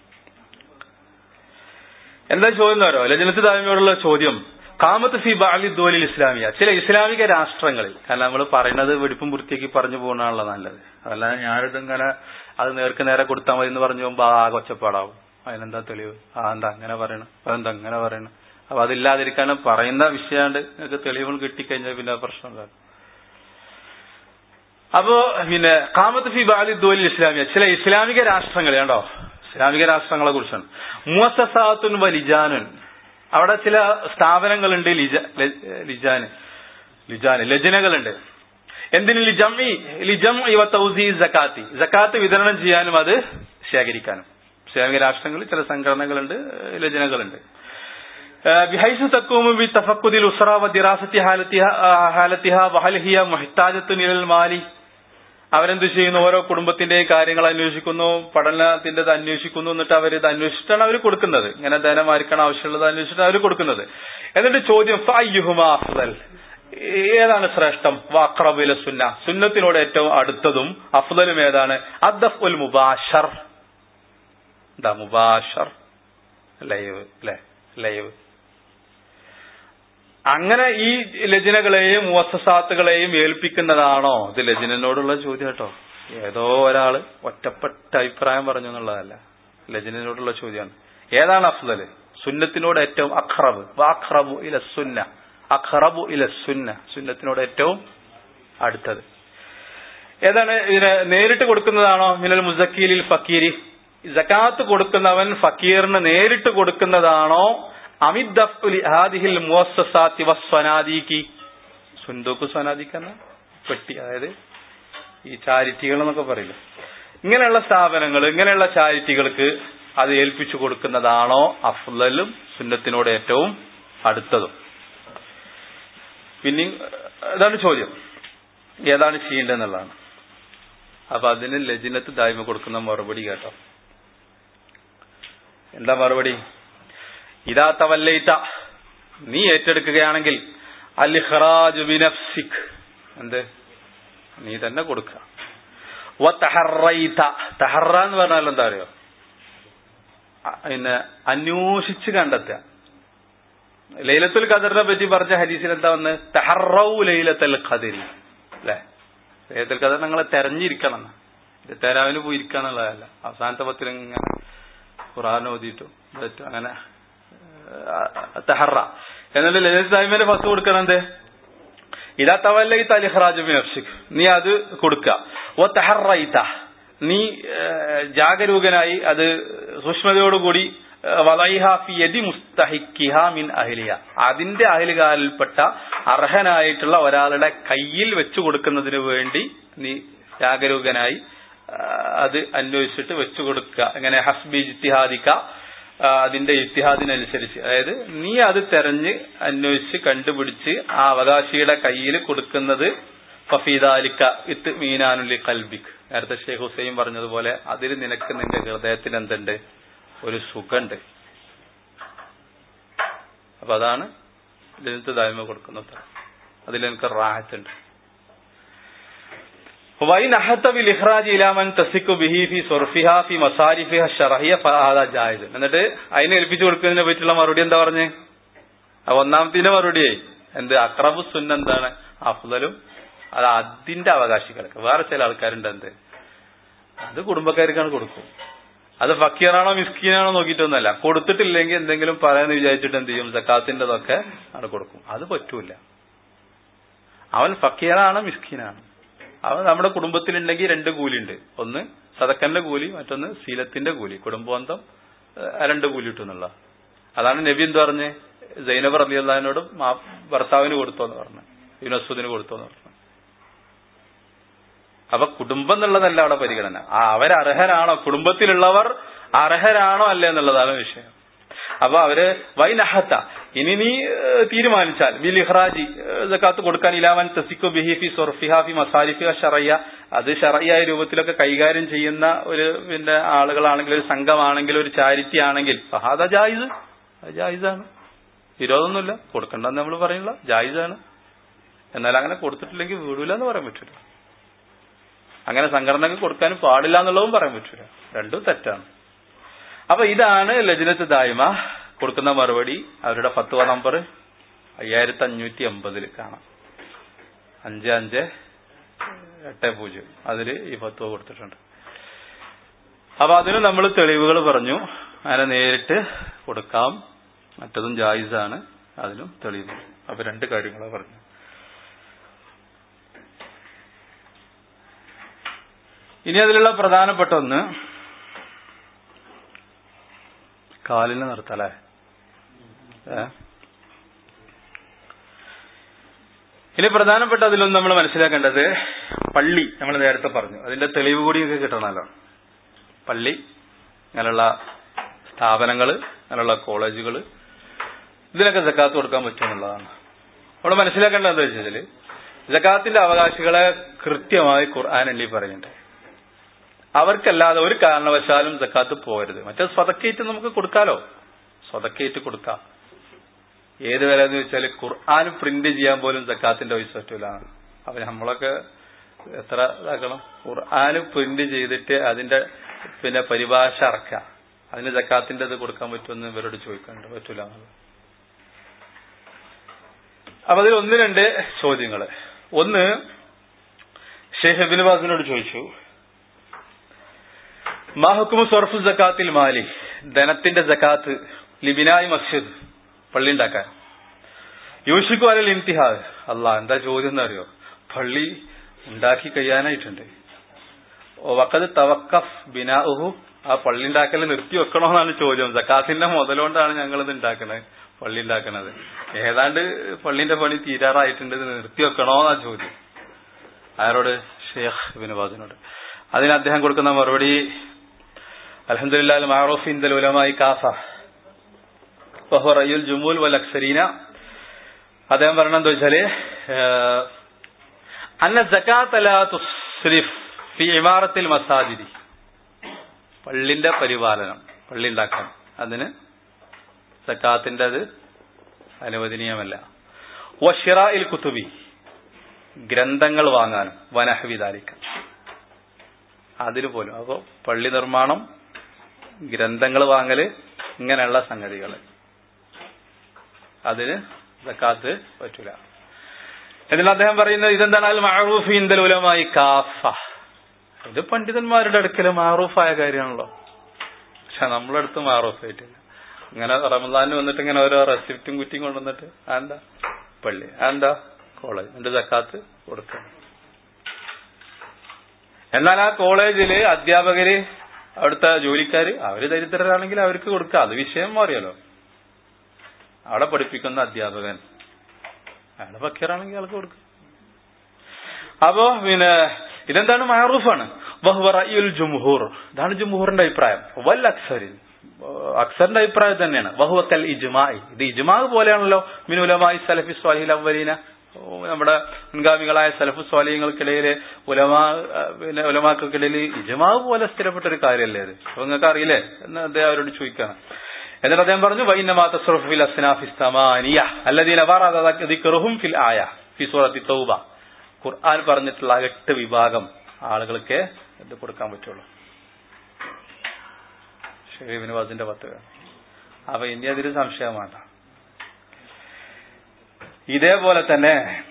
എന്താ ചോദ്യം എന്നോ ലജനത്ത് താഴ്മയോടുള്ള ചോദ്യം കാമത്ത് ഫി ബാലി ദോലിൽ ഇസ്ലാമിയ ചില ഇസ്ലാമിക രാഷ്ട്രങ്ങളിൽ കാരണം നമ്മൾ പറയുന്നത് വെടിപ്പും വൃത്തിയാക്കി പറഞ്ഞു പോകുന്നതാണല്ലോ നല്ലത് അതല്ലാതെ ഞാനിതിങ്ങനെ അത് നേർക്ക് നേരെ കൊടുത്താൽ മതി എന്ന് പറഞ്ഞു പോകുമ്പോ ആ കൊച്ചപ്പാടാവും അതിനെന്താ തെളിവ് ആ എന്താ അങ്ങനെ പറയണം അതെന്താ അങ്ങനെ പറയണം അപ്പൊ അതില്ലാതിരിക്കാൻ പറയുന്ന വിഷയമാണ്ട് നിങ്ങൾക്ക് തെളിവുകൾ കിട്ടിക്കഴിഞ്ഞാൽ പിന്നെ പ്രശ്നം അപ്പോ പിന്നെ കാമത്ത് ഫി ബാലി ദോലിൽ ഇസ്ലാമിയ ചില ഇസ്ലാമിക രാഷ്ട്രങ്ങൾ കണ്ടോ ഇസ്ലാമിക രാഷ്ട്രങ്ങളെ കുറിച്ചാണ് മുസസാത്തുൻ വലിജാനുൻ അവിടെ ചില സ്ഥാപനങ്ങളുണ്ട് ലിജ ലിജാന് ലിജാന് ലജനകളുണ്ട് എന്തിന് ലിജമ്മി ലിജം ഇവ തൗസി ജക്കാത്തി ജക്കാത്ത് വിതരണം ചെയ്യാനും അത് ശേഖരിക്കാനും ഇസ്ലാമിക രാഷ്ട്രങ്ങളിൽ ചില സംഘടനകളുണ്ട് ലജനകളുണ്ട് ബിഹൈസു തക്കൂമു ബി തഫക്കുദിൽ ഉസ്ര വ ദിറാസത്തി ഹാലത്തിഹ വഹൽഹിയ മുഹ്താജത്തു നിലൽ മാലി അവരെന്ത് ചെയ്യുന്നു ഓരോ കുടുംബത്തിന്റെ കാര്യങ്ങൾ അന്വേഷിക്കുന്നു പഠനത്തിന്റെ അന്വേഷിക്കുന്നു എന്നിട്ട് അവർ ഇത് അന്വേഷിച്ചിട്ടാണ് അവർ കൊടുക്കുന്നത് ഇങ്ങനെ ധനമായിരിക്കണം ആവശ്യമുള്ളത് അന്വേഷിച്ചിട്ടാണ് അവർ കൊടുക്കുന്നത് എന്നിട്ട് ചോദ്യം ഫയ്യുഹുമാ അഫ്ദൽ ഏതാണ് ശ്രേഷ്ഠം വാക്രബില സുന്ന സുന്നത്തിനോട് ഏറ്റവും അടുത്തതും അഫ്ദലും ഏതാണ് അദ്ദഫ് ഉൽ മുബാഷർ എന്താ മുബാഷർ ലൈവ് അല്ലെ ലൈവ് അങ്ങനെ ഈ ലജനകളെയും മുവസാത്തുകളെയും ഏൽപ്പിക്കുന്നതാണോ ഇത് ലജനോടുള്ള ചോദ്യം കേട്ടോ ഏതോ ഒരാള് ഒറ്റപ്പെട്ട അഭിപ്രായം പറഞ്ഞു എന്നുള്ളതല്ല ലജനോടുള്ള ചോദ്യമാണ് ഏതാണ് അഫ്ദല് സുന്നത്തിനോട് ഏറ്റവും അഖറബ് വാഖറബു ഇല സുന്ന അഖറബു ഇല സുന്ന സുന്നത്തിനോട് ഏറ്റവും അടുത്തത് ഏതാണ് ഇതിന് നേരിട്ട് കൊടുക്കുന്നതാണോ മിനൽ മുസക്കീലിൽ ഫക്കീരി ജക്കാത്ത് കൊടുക്കുന്നവൻ ഫക്കീറിന് നേരിട്ട് കൊടുക്കുന്നതാണോ അമിദ്ദിൽ മുവസ്സാത്തി വസ്വനാദിക്ക് സുന്ദൂക്ക് സ്വനാദിക്ക് എന്ന പെട്ടി അതായത് ഈ ചാരിറ്റികൾ എന്നൊക്കെ പറയില്ല ഇങ്ങനെയുള്ള സ്ഥാപനങ്ങൾ ഇങ്ങനെയുള്ള ചാരിറ്റികൾക്ക് അത് ഏൽപ്പിച്ചു കൊടുക്കുന്നതാണോ അഫ്ലലും സുന്നത്തിനോട് ഏറ്റവും അടുത്തതും പിന്നെ ഇതാണ് ചോദ്യം ഏതാണ് ചെയ്യേണ്ടതെന്നുള്ളതാണ് അപ്പൊ അതിന് ലജിനത്ത് ദായ്മ കൊടുക്കുന്ന മറുപടി കേട്ടോ എന്താ മറുപടി ഇതാ തവല്ലയിത്ത നീ ഏറ്റെടുക്കുകയാണെങ്കിൽ അൽഹറാജ് ബിനഫ്സിക് എന്ത് നീ തന്നെ കൊടുക്കുക വ തഹറൈത തഹറ എന്ന് പറഞ്ഞാൽ എന്താ അറിയോ അ- പിന്നെ അന്വേഷിച്ച് കണ്ടെത്തുക ലൈലത്തുൽ ഖദറിനെ പറ്റി പറഞ്ഞ ഹദീസിൽ എന്താ വന്ന് തഹറൗ ലൈലത്തുൽ ഖദരി അല്ലെ ലൈലത്തുൽ ഖദർ നിങ്ങളെ തെരഞ്ഞിരിക്കണം എന്ന്. ഇത് തെരാവിന് പോയി ഇരിക്കാന്നുള്ളതല്ല അവസാനത്തെ പത്തിൽ ഇങ്ങനെ ഖുറാൻ ഓതിയിട്ടും ഇതായിട്ടും അങ്ങനെ തഹറ എന്നിട്ട് ലൈലത്ത് ടൈമിന് ഫസ്റ്റ് കൊടുക്കണം എന്ത് ഇതാ തവല്ലൈ തലിഹ്റാജ് ബിനഫ്സിക് നീ അത് കൊടുക്കുക ഓ തഹറൈത നീ ഏഹ്, ജാഗരൂകനായി അത് സൂക്ഷ്മതയോടുകൂടി ഏഹ്, വളൈഹ ഫി യദി മുസ്തഹിക്കിഹ മിൻ അഹ്ലിഹ അതിന്റെ അഹലുകാരിൽപ്പെട്ട അർഹനായിട്ടുള്ള ഒരാളുടെ കയ്യിൽ വെച്ചു കൊടുക്കുന്നതിന് വേണ്ടി നീ ജാഗരൂകനായി ഏഹ്, അത് അന്വേഷിച്ചിട്ട് വെച്ചു കൊടുക്കുക അങ്ങനെ ഹസ്ബി ഇത്തിഹാദിക്ക ആ, അതിന്റെ ഇത്തിഹാദിനനുസരിച്ച് അതായത് നീ അത് തെരഞ്ഞ് അന്വേഷിച്ച് കണ്ടുപിടിച്ച് ആ അവകാശിയുടെ കയ്യിൽ കൊടുക്കുന്നത് ഫഫീദാലിക്ക ഇത്ത് മീനാനുല്ലി കൽബിക് നേരത്തെ ഷെയ്ഖ് ഹുസൈൻ പറഞ്ഞതുപോലെ അതിൽ നിനക്ക് നിന്റെ ഹൃദയത്തിന് എന്തുണ്ട് ഒരു സുഖമുണ്ട് അപ്പൊ അതാണ് ഇതിനകത്ത് ദായ്മ കൊടുക്കുന്ന ഉത്തരം അതിൽ എനിക്ക് റാഹത്തുണ്ട് وإن أحط بالإخراج إلى من تسك به في صرفها في مصارفها الشرعية فهذا جائز എന്നിട്ട് അതിനെ ഏൽപ്പിച്ചു കൊടുക്കുന്നതിനെ പറ്റിയുള്ള മറുപടി എന്താ പറഞ്ഞേ ആ ഒന്നാമത്തിന്റെ മറുപടിയേ എന്ത് അക്രബു സുന്ന എന്താണ് അഫ്ദലും അത് അതിന്റെ അവകാശികൾക്ക് വേറെ ചില ആൾക്കാരുണ്ട് എന്ത് അത് കുടുംബക്കാർക്കാണ് കൊടുക്കും അത് ഫക്കീറാണോ മിസ്കീനാണോ നോക്കിയിട്ടൊന്നുമല്ല കൊടുത്തിട്ടില്ലെങ്കിൽ എന്തെങ്കിലും പറയാന്ന് വിചാരിച്ചിട്ട് എന്ത് ചെയ്യും സക്കാത്തിൻ്റെതൊക്കെ ആണ് കൊടുക്കും അത് പറ്റൂല അവൻ ഫക്കീറാണ് മിസ്കീനാണ് അവൻ നമ്മുടെ കുടുംബത്തിലുണ്ടെങ്കിൽ രണ്ട് കൂലിയുണ്ട് ഒന്ന് സദക്കന്റെ കൂലി മറ്റൊന്ന് ശീലത്തിന്റെ കൂലി കുടുംബബന്ധം ഏഹ്, രണ്ട് കൂലി കിട്ടുന്നുള്ള അതാണ് നബി എന്ത് പറഞ്ഞ് സൈനബ് റബിയുള്ളതിനോട് ഭർത്താവിന് കൊടുത്തോന്ന് പറഞ്ഞു യുനസുദിന് കൊടുത്തോന്ന് പറഞ്ഞു അപ്പൊ കുടുംബം എന്നുള്ളതല്ല അവിടെ പരിഗണന ആ അവരർഹരാണോ കുടുംബത്തിലുള്ളവർ അർഹരാണോ അല്ലേ എന്നുള്ളതാണ് വിഷയം അപ്പൊ അവര് വൈനഹത്ത ഇനി നീ ഏഹ്, തീരുമാനിച്ചാൽ ബിൽ ഇഹ്റാജി സക്കാത്ത് കൊടുക്കാൻ ഇലാവൻ തസിക്കു ബിഹിഫി സൊർഫിഹാഫി മസാരിഫി ഷറയ്യ അത് ഷറയ്യായ രൂപത്തിലൊക്കെ കൈകാര്യം ചെയ്യുന്ന ഒരു പിന്നെ ആളുകളാണെങ്കിൽ ഒരു സംഘമാണെങ്കിൽ ഒരു ചാരിറ്റി ആണെങ്കിൽ ഫഹാദ ജായിസ് അത് ജായിസാണ് വിരോധമൊന്നുമില്ല കൊടുക്കണ്ടെന്ന് നമ്മൾ പറയുന്നില്ല ജായിസാണ് എന്നാൽ അങ്ങനെ കൊടുത്തിട്ടില്ലെങ്കിൽ വീടൂല എന്ന് പറയാൻ പറ്റില്ല അങ്ങനെ സംഘടനക്ക് കൊടുക്കാനും പാടില്ല എന്നുള്ളതും പറയാൻ പറ്റില്ല രണ്ടും തെറ്റാണ് അപ്പൊ ഇതാണ് ലജ്നത്ത് ദായ്മ കൊടുക്കുന്ന മറുപടി അവരുടെ ഫത്വ നമ്പർ അയ്യായിരത്തി അഞ്ഞൂറ്റി എൺപതിൽ കാണാം അഞ്ച് അഞ്ച് എട്ട് പൂജ്യം അതിൽ ഈ ഫത്വ കൊടുത്തിട്ടുണ്ട് അപ്പൊ അതിന് നമ്മൾ തെളിവുകൾ പറഞ്ഞു അങ്ങനെ നേരിട്ട് കൊടുക്കാം മറ്റതും ജായിസാണ് അതിനും തെളിവ് അപ്പൊ രണ്ട് കാര്യങ്ങളാണ് പറഞ്ഞു ഇനി അതിലുള്ള പ്രധാനപ്പെട്ട ഒന്ന് കാലിന് നിർത്തലേ ഏ? ഇനി പ്രധാനപ്പെട്ട അതിലൊന്നും നമ്മൾ മനസ്സിലാക്കേണ്ടത് പള്ളി നമ്മൾ നേരത്തെ പറഞ്ഞു അതിന്റെ തെളിവ് കൂടിയൊക്കെ കിട്ടണമല്ലോ പള്ളി അങ്ങനെയുള്ള സ്ഥാപനങ്ങൾ അങ്ങനെയുള്ള കോളേജുകൾ ഇതിനൊക്കെ ജക്കാത്ത് കൊടുക്കാൻ പറ്റുമെന്നുള്ളതാണ് അവിടെ മനസ്സിലാക്കേണ്ടത് എന്താ വെച്ചാല് ജക്കാത്തിന്റെ അവകാശികളെ കൃത്യമായി ഖുർആൻ എണ്ണി പറയുന്നുണ്ട് അവർക്കല്ലാതെ ഒരു കാരണവശാലും സക്കാത്ത് പോകരുത് മറ്റേ സ്വതക്കേറ്റ് നമുക്ക് കൊടുക്കാലോ സ്വതക്കേറ്റ് കൊടുക്കാം ഏത് വില എന്ന് വെച്ചാൽ ഖുർആൻ പ്രിന്റ് ചെയ്യാൻ പോലും സക്കാത്തിന്റെ പൈസ പറ്റൂല അപ്പൊ നമ്മളൊക്കെ എത്ര ഇതാക്കണം ഖുർആൻ പ്രിന്റ് ചെയ്തിട്ട് അതിന്റെ പിന്നെ പരിഭാഷ ഇറക്കുക അതിന് സക്കാത്തിന്റെ ഇത് കൊടുക്കാൻ പറ്റുമെന്ന് ഇവരോട് ചോദിക്കാനുണ്ട് പറ്റൂല എന്നുള്ളത് അപ്പൊ അതിൽ ഒന്ന് രണ്ട് ചോദ്യങ്ങള് ഒന്ന് ഷെയ്ഖ് ഹബിൻ ബാസിനോട് ചോദിച്ചു മാഹുക്കുമു സർഫു ജക്കാത്തിൽ മാലി ധനത്തിന്റെ ജക്കാത്ത് ലിബിനായി മസ്ജിദ് പള്ളി ഉണ്ടാക്കാൻ യൂഷിക്കു അലൽ ഇംതിഹാദ് അല്ല എന്താ ചോദ്യം എന്നറിയോ പള്ളി ഉണ്ടാക്കി കഴിയാനായിട്ടുണ്ട് ഓ വക്കത് തവക്കഫ് ബിനാഉഹു ആ പള്ളി ഉണ്ടാക്കൽ നിർത്തി വെക്കണോന്നാണ് ചോദ്യം ജക്കാത്തിന്റെ മുതലുകൊണ്ടാണ് ഞങ്ങൾ ഇത് ഉണ്ടാക്കുന്നത് പള്ളി ഉണ്ടാക്കുന്നത് ഏതാണ്ട് പള്ളിന്റെ പണി തീരാറായിട്ടുണ്ട് ഇത് നിർത്തി വെക്കണോന്നാ ചോദ്യം ആരോട് ഷെയ്ഖ് ബിനുബാദിനോട് അതിന് അദ്ദേഹം കൊടുക്കുന്ന മറുപടി അലഹദില്ലാ മാറൂഫ് ഇന്ദൽ ഉലമായി കാഫ വഹു റയ്യുൽ ജുമൂൽ വൽ അക്സരീന അദ്ദേഹം പറയണം എന്താ വെച്ചാല് ഏഹ്, അന്ന ജക്കാത്ത് ലാ തുസ്രിഫ് ഫി ഇമാറത്തിൽ മസാജിദി പള്ളിന്റെ പരിപാലനം പള്ളി ഉണ്ടാക്കാൻ അതിന് സക്കാത്തിന്റെ അത് അനുവദനീയമല്ല വഷിറ ഇൽ കുത്തുബി ഗ്രന്ഥങ്ങൾ വാങ്ങാനും വനഹവിദാലിക്ക അതിന് പോലും അപ്പോ പള്ളി നിർമ്മാണം ഗ്രന്ഥങ്ങൾ വാങ്ങല് ഇങ്ങനെയുള്ള സംഗതികൾ അതിന് സക്കാത്ത് പറ്റൂല എന്നിട്ട് അദ്ദേഹം പറയുന്നത് ഇതെന്താണ് അൽ മഅറൂഫ് ഇന്ദൽ ഉലമായി കാഫ ഇത് പണ്ഡിതന്മാരുടെ അടുക്കൽ മാറൂഫായ കാര്യമാണല്ലോ പക്ഷെ നമ്മളെ അടുത്ത് മാറൂഫ് ആയിട്ടില്ല ഇങ്ങനെ റമദാനിന് വന്നിട്ട് ഇങ്ങനെ ഓരോ റെസിപ്റ്റും കുറ്റിയും കൊണ്ടുവന്നിട്ട് എന്താ പള്ളി എന്താ കോളേജ് എന്റെ സക്കാത്ത് കൊടുക്കണം എന്നാൽ ആ കോളേജില് അധ്യാപകര് അവിടുത്തെ ജോലിക്കാര് അവര് ദരിദ്രരാണെങ്കിൽ അവർക്ക് കൊടുക്കുക അത് വിഷയം മാറിയല്ലോ അവിടെ പഠിപ്പിക്കുന്ന അധ്യാപകൻ അയാളെ ഫക്കീറാണെങ്കിൽ അയാൾക്ക് കൊടുക്കും അപ്പോ പിന്നെ ഇതെന്താണ് മാറൂഫാണ് വഹ്വറയുൽ ജുംഹൂർ ഇതാണ് ജുംഹൂറിന്റെ അഭിപ്രായം വൽ അക്സറിൻ അക്സറിന്റെ അഭിപ്രായം തന്നെയാണ് വഹുവക്കൽ ഇജ്മായി ഇത് ഇജ്മാ പോലെയാണല്ലോ മിനുലമായി സലഫി സ്വാലിഹിൽ അവലീന നമ്മുടെ മുൻഗാമികളായ സലഫു സ്വാലിഹങ്ങൾക്കിടയില് ഉലമാ പിന്നെ ഉലമാക്കൾക്കിടയിൽ ഇജ്മാവ് പോലെ സ്ഥിരപ്പെട്ട ഒരു കാര്യമല്ലേ അത് അപ്പൊ നിങ്ങൾക്ക് അറിയില്ലേ എന്ന് അദ്ദേഹം അവരോട് ചോദിക്കാണ് എന്നിട്ട് അദ്ദേഹം പറഞ്ഞു വൈനമാത്തഫിൽ അസ്നാഫിസ്തമാനിയ അല്ലദീന ദിക്റുഹും ഫിൽ ആയ ഫി സൂറത്തി തൗബ ഖുർആൻ പറഞ്ഞിട്ടുള്ള എട്ട് വിഭാഗം ആളുകൾക്ക് ഇത് കൊടുക്കാൻ പറ്റുള്ളൂ ഷെഹീബ് നവാസിന്റെ പത്ത് അപ്പൊ ഇനി അതിന് സംശയം വേണ്ട ഇതേപോലെ തന്നെ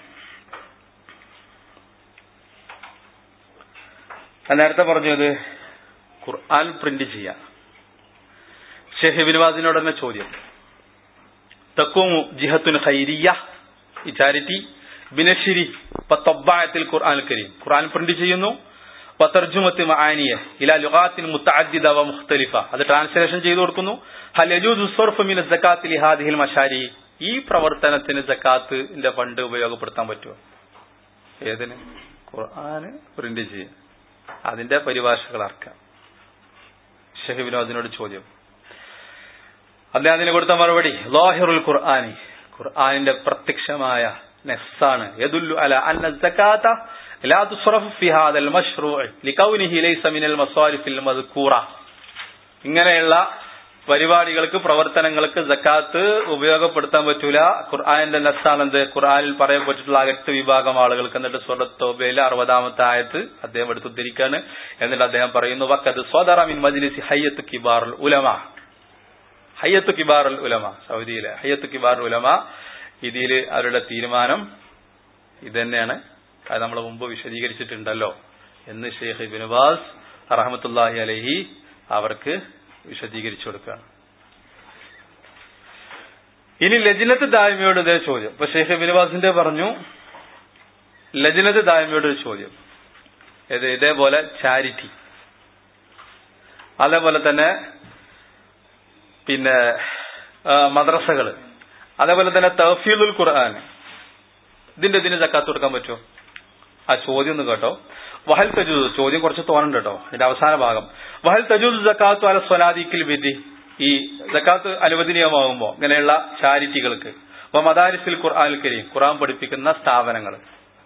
നേരത്തെ പറഞ്ഞത് ഖുർആൻ പ്രിന്റ് ചെയ്യാം ഷെഹ് ബിൻവാസിനോട് തന്നെ ചോദ്യം തക്കുമു ജിഹത്തുൻ ഖൈരിയ ഈ ചാരിറ്റി ബിനഷിരി പത്തൊബ്ബായത്തിൽ ഖുർആൻ കരീം ഖുർആൻ പ്രിന്റ് ചെയ്യുന്നു വതർജുമത്ത് മആനിയ ഇലാ ലുഗാത്തിൻ മുത്തഅദ്ദിദ വ മുഖ്തലിഫ അത് ട്രാൻസ്ലേഷൻ ചെയ്തു കൊടുക്കുന്നു ഹൽ യജൂസു സർഫ് മിന സകാത്ത് ലി ഹാദിഹിൽ മശാരി ഈ പ്രവർത്തനത്തിന് സക്കാത്തിന്റെ ഫണ്ട് ഉപയോഗപ്പെടുത്താൻ പറ്റുമോ ഏതിന് ഖുർആന് പ്രിന്റ് ചെയ്യാൻ അതിന്റെ പരിഭാഷകൾ അർക്കാം ഷെഹിബിനോദിനോട് ചോദ്യം അദ്ദേഹം അതിന് കൊടുത്ത മറുപടി ലോഹിറുൽ ഖുർആാനി ഖുർആാനിന്റെ പ്രത്യക്ഷമായ നെസ്സാണ് യദുല്ലു അല അന്ന സക്കാത്ത لا تصرف في هذا المشروع لكونه ليس من المصارف المذكورة ഇങ്ങനെയുള്ള പരിപാടികൾക്ക് പ്രവർത്തനങ്ങൾക്ക് ജക്കാത്ത് ഉപയോഗപ്പെടുത്താൻ പറ്റൂല ഖുർആാനിന്റെ നസ്സാണെന്ത് ഖുർആാനിൽ പറയപ്പെട്ടിട്ടുള്ള എട്ട് വിഭാഗം ആളുകൾക്ക് എന്നിട്ട് സ്വറത്തോബയിലെ അറുപതാമത്തെ ആയത്ത് അദ്ദേഹം എടുത്ത് ഉദ്ധരിക്കാണ് എന്നിട്ട് അദ്ദേഹം പറയുന്നു വക്കത് സ്വദറ മിൻ മജ്ലിസി ഹയ്യത്ത് കിബാറുൽ ഉലമ ഹയ്യത്ത് കിബാറുൽ ഉലമ സൗദിയിലെ ഹയ്യത്ത് കിബാറുൽ ഉലമ ഇതിൽ അവരുടെ തീരുമാനം ഇതന്നെയാണ് അത് നമ്മൾ മുമ്പ് വിശദീകരിച്ചിട്ടുണ്ടല്ലോ എന്ന് ഷെയ്ഖ് ഇബിനുബാസ് റഹമത്തുല്ലാഹി അലഹി അവർക്ക് വിശദീകരിച്ചു കൊടുക്കുകയാണ് ഇനി ലജിനത്ത് ദായ്മയോട് ഇതേ ചോദ്യം ഇപ്പൊ ഷെയ്ഖ് ബിനുബാസിന്റെ പറഞ്ഞു ലജിനത്ത് ദായ്മയോട് ഒരു ചോദ്യം ഇത് ഇതേപോലെ ചാരിറ്റി അതേപോലെ തന്നെ പിന്നെ മദ്രസകള് അതേപോലെ തന്നെ തഫീലുൽ ഖുർആൻ ഇതിന്റെ ഇതിന് ജക്കാത്ത് കൊടുക്കാൻ പറ്റുമോ ആ ചോദ്യം ഒന്ന് കേട്ടോ വഹൽ തജൂസ് ചോദ്യം കുറച്ച് തോന്നുന്നുണ്ട് കേട്ടോ ഇതിന്റെ അവസാന ഭാഗം വഹൽ തജൂസ് ജക്കാത്തു അല സ്വലാദിക്കിൽ വിധി ഈ ജക്കാത്ത് അനുവദനീയമാകുമ്പോൾ ഇങ്ങനെയുള്ള ചാരിറ്റികൾക്ക് അപ്പൊ മദാരിസിൽ ഖുർആൻ കരീം ഖുർആൻ പഠിപ്പിക്കുന്ന സ്ഥാപനങ്ങൾ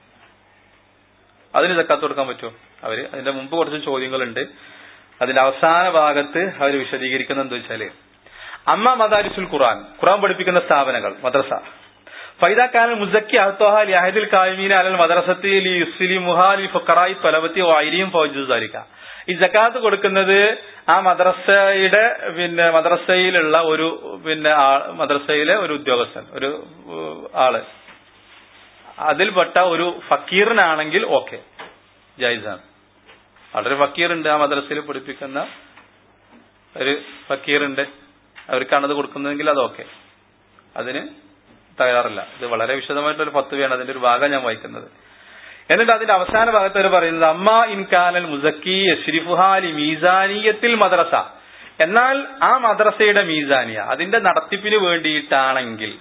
അതിന് ജക്കാത്ത് കൊടുക്കാൻ പറ്റുമോ അവര് അതിന്റെ മുമ്പ് കുറച്ച് ചോദ്യങ്ങളുണ്ട് അതിന്റെ അവസാന ഭാഗത്ത് അവർ വിശദീകരിക്കുന്നത് എന്താ വെച്ചാല് അമ്മ മദാരിസുൽ ഖുർആൻ ഖുർആൻ പഠിപ്പിക്കുന്ന സ്ഥാപനങ്ങൾ മദ്രസ ഫൈദ കാനൽ മുസക്കി അഹത്തോഹ ലിയാഹിദിൽ കായമീന അലൽ മദ്രസത്തി ലി യുസ്ലി മുഹാലി ഫുക്കറായി തലവത്തി വൈരിയും ഫൗജുസാരിക്ക ഈ ജക്കാത്ത് കൊടുക്കുന്നത് ആ മദ്രസയുടെ പിന്നെ മദ്രസയിലുള്ള ഒരു പിന്നെ മദ്രസയിലെ ഒരു ഉദ്യോഗസ്ഥൻ ഒരു ആള് അതിൽപ്പെട്ട ഒരു ഫക്കീറിനാണെങ്കിൽ ഓക്കെ ജൈസാണ് വളരെ ഫക്കീറുണ്ട് ആ മദ്രസയിൽ പഠിപ്പിക്കുന്ന ഒരു ഫക്കീറുണ്ട് അവർക്കാണത് കൊടുക്കുന്നതെങ്കിൽ അത് ഓക്കെ അതിന് തയ്യാറില്ല ഇത് വളരെ വിശദമായിട്ടൊരു പത്തുവയാണ് അതിന്റെ ഒരു ഭാഗം ഞാൻ വായിക്കുന്നത് എന്നിട്ട് അതിന്റെ അവസാന ഭാഗത്ത് അവർ പറയുന്നത് അമ്മ ഇൻകാനൽ മുസക്കി യഷ്രിഫുഹാലി മീസാനിയത്തിൽ മദ്രസ എന്നാൽ ആ മദ്രസയുടെ മീസാനിയ അതിന്റെ നടത്തിപ്പിന് വേണ്ടിയിട്ടാണെങ്കിൽ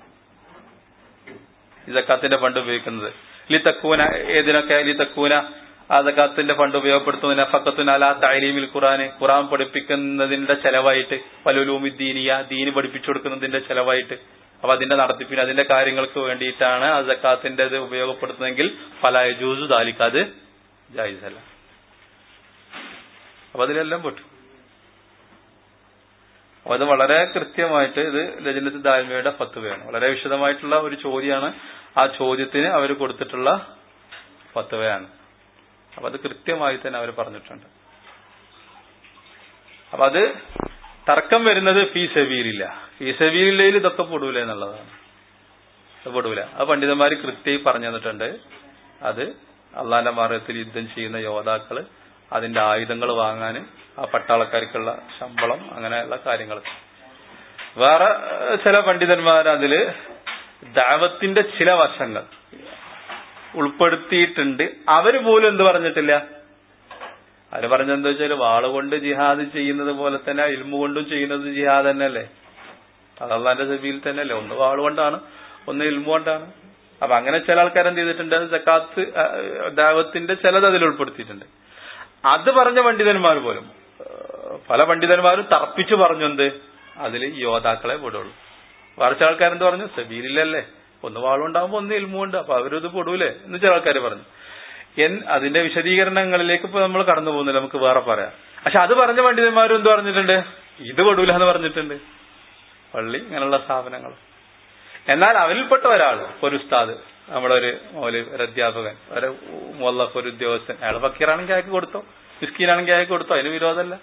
ഇസക്കാത്തിന്റെ ഫണ്ട് ഉപയോഗിക്കുന്നത് ലിത്തക്കൂന ഏതിനൊക്കെ ലിത്തക്കൂന ആ സക്കാത്തിന്റെ ഫണ്ട് ഉപയോഗപ്പെടുത്തുന്നതിന് ഫക്കത്തുന അല തൈലീമിൽ ഖുറാന് ഖുറാൻ പഠിപ്പിക്കുന്നതിന്റെ ചെലവായിട്ട് പലുലൂമി ദീനിയ ദീന് പഠിപ്പിച്ചു കൊടുക്കുന്നതിന്റെ ചെലവായിട്ട് അപ്പൊ അതിന്റെ നടത്തിപ്പിന് അതിന്റെ കാര്യങ്ങൾക്ക് വേണ്ടിയിട്ടാണ് ആ ജക്കാത്തിന്റെ ഇത് ഉപയോഗപ്പെടുത്തുന്നതെങ്കിൽ ഫല ജൂസു താലിക്ക് അത് ജായിസല്ല അപ്പൊ അതിലെല്ലാം പെട്ടു അപ്പൊ അത് വളരെ കൃത്യമായിട്ട് ഇത് ലജനത്ത് ദായ്മയുടെ ഫത്തുവയാണ് വളരെ വിശദമായിട്ടുള്ള ഒരു ചോദ്യമാണ് ആ ചോദ്യത്തിന് അവർ കൊടുത്തിട്ടുള്ള ഫത്തുവയാണ് അപ്പൊ അത് കൃത്യമായി തന്നെ അവർ പറഞ്ഞിട്ടുണ്ട് അപ്പൊ അത് തർക്കം വരുന്നത് ഫീ സെബീലില്ല ഫീ സെബീലില്ലയിൽ ഇതൊക്കെ പൊടൂല എന്നുള്ളതാണ് അത് പൊടൂല അത് പണ്ഡിതന്മാർ കൃത്യമായി പറഞ്ഞു തന്നിട്ടുണ്ട് അത് അള്ളാന്റെ മാർഗത്തിൽ യുദ്ധം ചെയ്യുന്ന യോദ്ധാക്കള് അതിന്റെ ആയുധങ്ങൾ വാങ്ങാൻ ആ പട്ടാളക്കാർക്കുള്ള ശമ്പളം അങ്ങനെയുള്ള കാര്യങ്ങൾ വേറെ ഏഹ്, ചില പണ്ഡിതന്മാർ അതില് ദാവത്തിന്റെ ചില വശങ്ങൾ ഉൾപ്പെടുത്തിയിട്ടുണ്ട് അവര് പോലും എന്ത് പറഞ്ഞിട്ടില്ല അവര് പറഞ്ഞെന്താ വെച്ചാൽ വാള് കൊണ്ട് ജിഹാദ് ചെയ്യുന്നത് പോലെ തന്നെ ഇൽമു കൊണ്ടും ചെയ്യുന്നത് ജിഹാദ് തന്നെയല്ലേ അത് അള്ളാന്റെ സബിയിൽ തന്നെയല്ലേ ഒന്ന് വാള് കൊണ്ടാണ് ഒന്ന് ഇൽമു കൊണ്ടാണ് അപ്പൊ അങ്ങനെ ചില ആൾക്കാർ എന്ത് ചെയ്തിട്ടുണ്ട് ജക്കാത്ത് ദാവത്തിന്റെ ചിലത് അതിൽ ഉൾപ്പെടുത്തിയിട്ടുണ്ട് അത് പറഞ്ഞ പണ്ഡിതന്മാർ പോലും ഏഹ്, പല പണ്ഡിതന്മാരും തർപ്പിച്ചു പറഞ്ഞു എന്ത് അതിൽ യോദ്ധാക്കളെ പെടുള്ളൂ വേറെ ചില ആൾക്കാരെന്ത് പറഞ്ഞു സബീലില്ലല്ലേ ഒന്ന് വാളുണ്ടാകുമ്പോ ഒന്ന് ഇൽമുണ്ട് അപ്പൊ അവരത് പെടൂലേ എന്ന് ചില ആൾക്കാർ പറഞ്ഞു എൻ അതിന്റെ വിശദീകരണങ്ങളിലേക്ക് ഇപ്പൊ നമ്മൾ കടന്നു പോകുന്നില്ല നമുക്ക് വേറെ പറയാം പക്ഷെ അത് പറഞ്ഞ പണ്ഡിതന്മാരും എന്ത് പറഞ്ഞിട്ടുണ്ട് ഇത് പെടൂല എന്ന് പറഞ്ഞിട്ടുണ്ട് പള്ളി ഇങ്ങനെയുള്ള സ്ഥാപനങ്ങൾ എന്നാൽ അവരിൽപ്പെട്ട ഒരാൾ ഒരു ഉസ്താദ് നമ്മുടെ ഒരു മൗലവി ഒരു അധ്യാപകൻ ഒരു മുല്ലഫ് ഒരു ഉദ്യോഗസ്ഥൻ അയാൾ ഫക്കീറാണെങ്കിൽ അയാൾക്ക് കൊടുത്തോ മിസ്കീനാണെങ്കിൽ അയാൾക്ക് കൊടുത്തോ അതിന് വിരോധമല്ല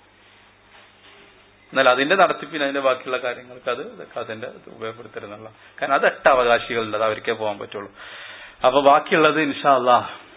എന്നാൽ അതിന്റെ നടത്തിപ്പിന് അതിന്റെ ബാക്കിയുള്ള കാര്യങ്ങൾക്ക് അത് അതിന്റെ ഉപയോഗപ്പെടുത്തരുന്നുള്ള കാരണം അത് എട്ട് അവകാശികളുണ്ട് അത് അവർക്കേ പോകാൻ പറ്റുള്ളൂ അപ്പൊ ബാക്കിയുള്ളത് ഇൻഷാ അല്ലാ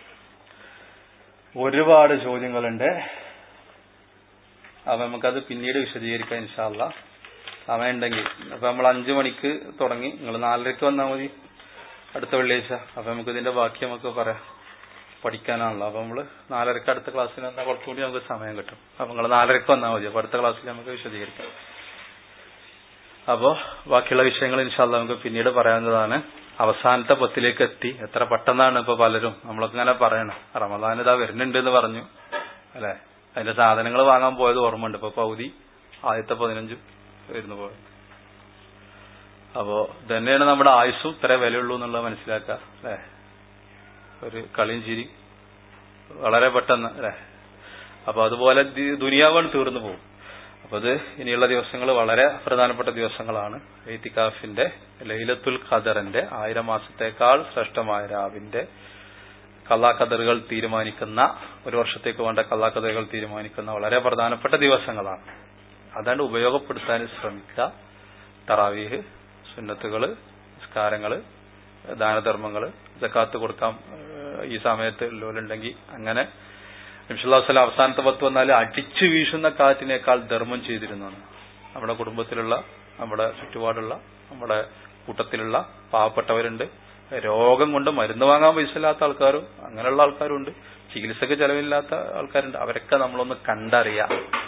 ഒരുപാട് ചോദ്യങ്ങളുണ്ട് അപ്പൊ നമുക്കത് പിന്നീട് വിശദീകരിക്കാം ഇൻഷാ അല്ലാ സമയമുണ്ടെങ്കിൽ അപ്പൊ നമ്മൾ അഞ്ചു മണിക്ക് തുടങ്ങി നിങ്ങൾ നാലരക്ക് വന്നാൽ മതി അടുത്ത വെള്ളിയാഴ്ച അപ്പൊ നമുക്ക് ഇതിന്റെ ബാക്കി നമുക്ക് പറയാം പഠിക്കാനാണല്ലോ അപ്പൊ നമ്മള് നാലരക്ക് അടുത്ത ക്ലാസ്സിൽ വന്നാൽ കുറച്ചുകൂടി നമുക്ക് സമയം കിട്ടും അപ്പൊ നിങ്ങൾ നാലരക്ക് വന്നാൽ മതി അപ്പൊ അടുത്ത ക്ലാസ്സിൽ നമുക്ക് വിശദീകരിക്കാം അപ്പോ ബാക്കിയുള്ള വിഷയങ്ങൾ ഇൻഷാല്ല നമുക്ക് പിന്നീട് പറയാവുന്നതാണ് അവസാനത്തെ പത്തിലേക്ക് എത്തി എത്ര പെട്ടെന്നാണ് ഇപ്പൊ പലരും നമ്മളൊക്കെ ഇങ്ങനെ പറയണം റമദാൻ ഇതാ വരുന്നുണ്ട് എന്ന് പറഞ്ഞു അല്ലെ അതിന്റെ സാധനങ്ങൾ വാങ്ങാൻ പോയത് ഓർമ്മയുണ്ട് ഇപ്പൊ പൗതി ആദ്യത്തെ പതിനഞ്ചും വരുന്നു പോയത് അപ്പോ തന്നെയാണ് നമ്മുടെ ആയുസ്സും ഇത്ര വിലയുള്ളൂ എന്നുള്ളത് മനസ്സിലാക്കുക അല്ലെ ഒരു കളിയും ചിരി വളരെ പെട്ടെന്ന് അല്ലെ അപ്പൊ അതുപോലെ ദി- ദുനിയാവാണ് തീർന്നു പോകും അപ്പൊ അത് ഇനിയുള്ള ദിവസങ്ങൾ വളരെ പ്രധാനപ്പെട്ട ദിവസങ്ങളാണ് എയ്ത്തിക്കാഫിന്റെ ലൈലത്തുൽ ഖദറിന്റെ ആയിരം മാസത്തേക്കാൾ ശ്രേഷ്ഠമായ രാവിന്റെ കള്ളാക്കതറുകൾ തീരുമാനിക്കുന്ന ഒരു വർഷത്തേക്ക് വേണ്ട കള്ളാക്കതറുകൾ തീരുമാനിക്കുന്ന വളരെ പ്രധാനപ്പെട്ട ദിവസങ്ങളാണ് അതാണ്ട് ഉപയോഗപ്പെടുത്താൻ ശ്രമിക്കുക തറാവീഹ് സുന്നത്തുകള് നിസ്കാരങ്ങള് ദാനധർമ്മങ്ങള് ജക്കാത്ത് കൊടുക്കാം ഏഹ് ഈ സമയത്ത് ലോലുണ്ടെങ്കിൽ അങ്ങനെ നിമിഷല്ലാസ്ലാം അവസാനത്തെ പത്ത് വന്നാൽ അടിച്ചു വീശുന്ന കാറ്റിനേക്കാൾ ധർമ്മം ചെയ്തിരുന്നു നമ്മുടെ കുടുംബത്തിലുള്ള നമ്മുടെ ചുറ്റുപാടുള്ള നമ്മുടെ കൂട്ടത്തിലുള്ള പാവപ്പെട്ടവരുണ്ട് രോഗം കൊണ്ട് മരുന്ന് വാങ്ങാൻ പൈസ ഇല്ലാത്ത ആൾക്കാരും അങ്ങനെയുള്ള ആൾക്കാരും ഉണ്ട് ചികിത്സക്ക് ചെലവില്ലാത്ത ആൾക്കാരുണ്ട് അവരൊക്കെ നമ്മളൊന്ന് കണ്ടറിയാം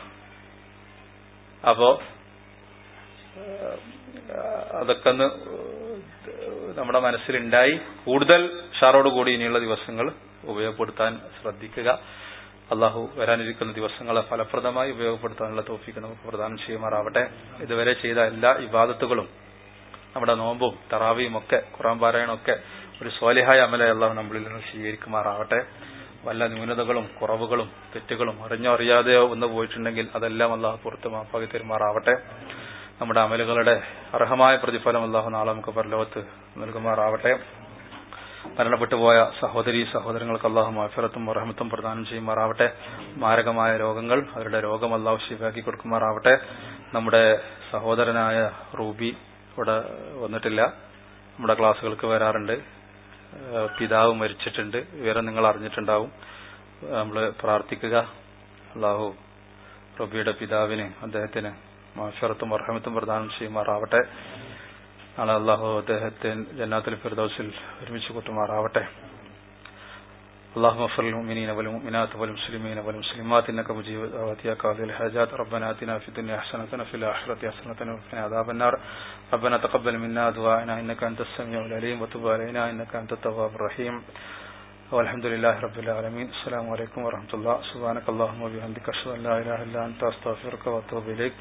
അപ്പോ ഏഹ്, അതൊക്കെ ഒന്ന് നമ്മുടെ മനസ്സിലുണ്ടായി കൂടുതൽ ഷാറോടുകൂടി ഇനിയുള്ള ദിവസങ്ങൾ ഉപയോഗപ്പെടുത്താൻ ശ്രദ്ധിക്കുക അള്ളാഹു വരാനിരിക്കുന്ന ദിവസങ്ങളെ ഫലപ്രദമായി ഉപയോഗപ്പെടുത്താനുള്ള തോഫിക്ക് നമുക്ക് പ്രദാനം ചെയ്യുമാറാവട്ടെ ഇതുവരെ ചെയ്ത എല്ലാ ഇബാദത്തുകളും നമ്മുടെ നോമ്പും തറാവിയും ഒക്കെ ഖുറാൻ പാരായണമൊക്കെ ഒരു സ്വാലിഹായ അമല അള്ളാഹു നമ്മളിൽ നിന്ന് സ്വീകരിക്കുമാറാവട്ടെ വല്ല ന്യൂനതകളും കുറവുകളും തെറ്റുകളും അറിഞ്ഞോ അറിയാതെയോ ഒന്ന് പോയിട്ടുണ്ടെങ്കിൽ അതെല്ലാം അള്ളാഹു പുറത്ത് മാപ്പാക്കി തരുമാറാവട്ടെ നമ്മുടെ അമലുകളുടെ അർഹമായ പ്രതിഫലം അള്ളാഹു നാളെ നമുക്ക് പരലോകത്ത് നൽകുമാറാവട്ടെ മരണപ്പെട്ടു പോയ സഹോദരി സഹോദരങ്ങൾക്ക് അള്ളാഹു മാഫിറത്തും റഹമത്തും പ്രദാനം ചെയ്യുമാറാവട്ടെ മാരകമായ രോഗങ്ങൾ അവരുടെ രോഗം അള്ളാഹു ശിവാക്കി കൊടുക്കുമാറാവട്ടെ നമ്മുടെ സഹോദരനായ റൂബി ഇവിടെ വന്നിട്ടില്ല നമ്മുടെ ക്ലാസ്സുകൾക്ക് വരാറുണ്ട് ഏഹ് പിതാവ് മരിച്ചിട്ടുണ്ട് വിവരം നിങ്ങൾ അറിഞ്ഞിട്ടുണ്ടാവും നമ്മൾ പ്രാർത്ഥിക്കുക അള്ളാഹു റബിയുടെ പിതാവിന് അദ്ദേഹത്തിന് മാഷറത്തും അർഹമത്തും പ്രദാനം ചെയ്യുമാറാവട്ടെ നാളെ അള്ളാഹു അദ്ദേഹത്തെ ജന്നാത്തുൽ ഫിർദൗസിൽ ഒരുമിച്ച് കൂട്ടുമാറാവട്ടെ اللهم اغفر للمؤمنين والمؤمنات والمسلمين والمسلمات انك مجيب دعوات يا قاضي الحاجات ربنا اتنا في الدنيا حسنه وفي الاخره حسنه وقنا عذاب النار ربنا تقبل منا دعاءنا انك انت السميع العليم وتب علينا انك انت التواب الرحيم والحمد لله رب العالمين السلام عليكم ورحمه الله سبحانك اللهم وبحمدك اشهد ان لا اله الا انت استغفرك واتوب اليك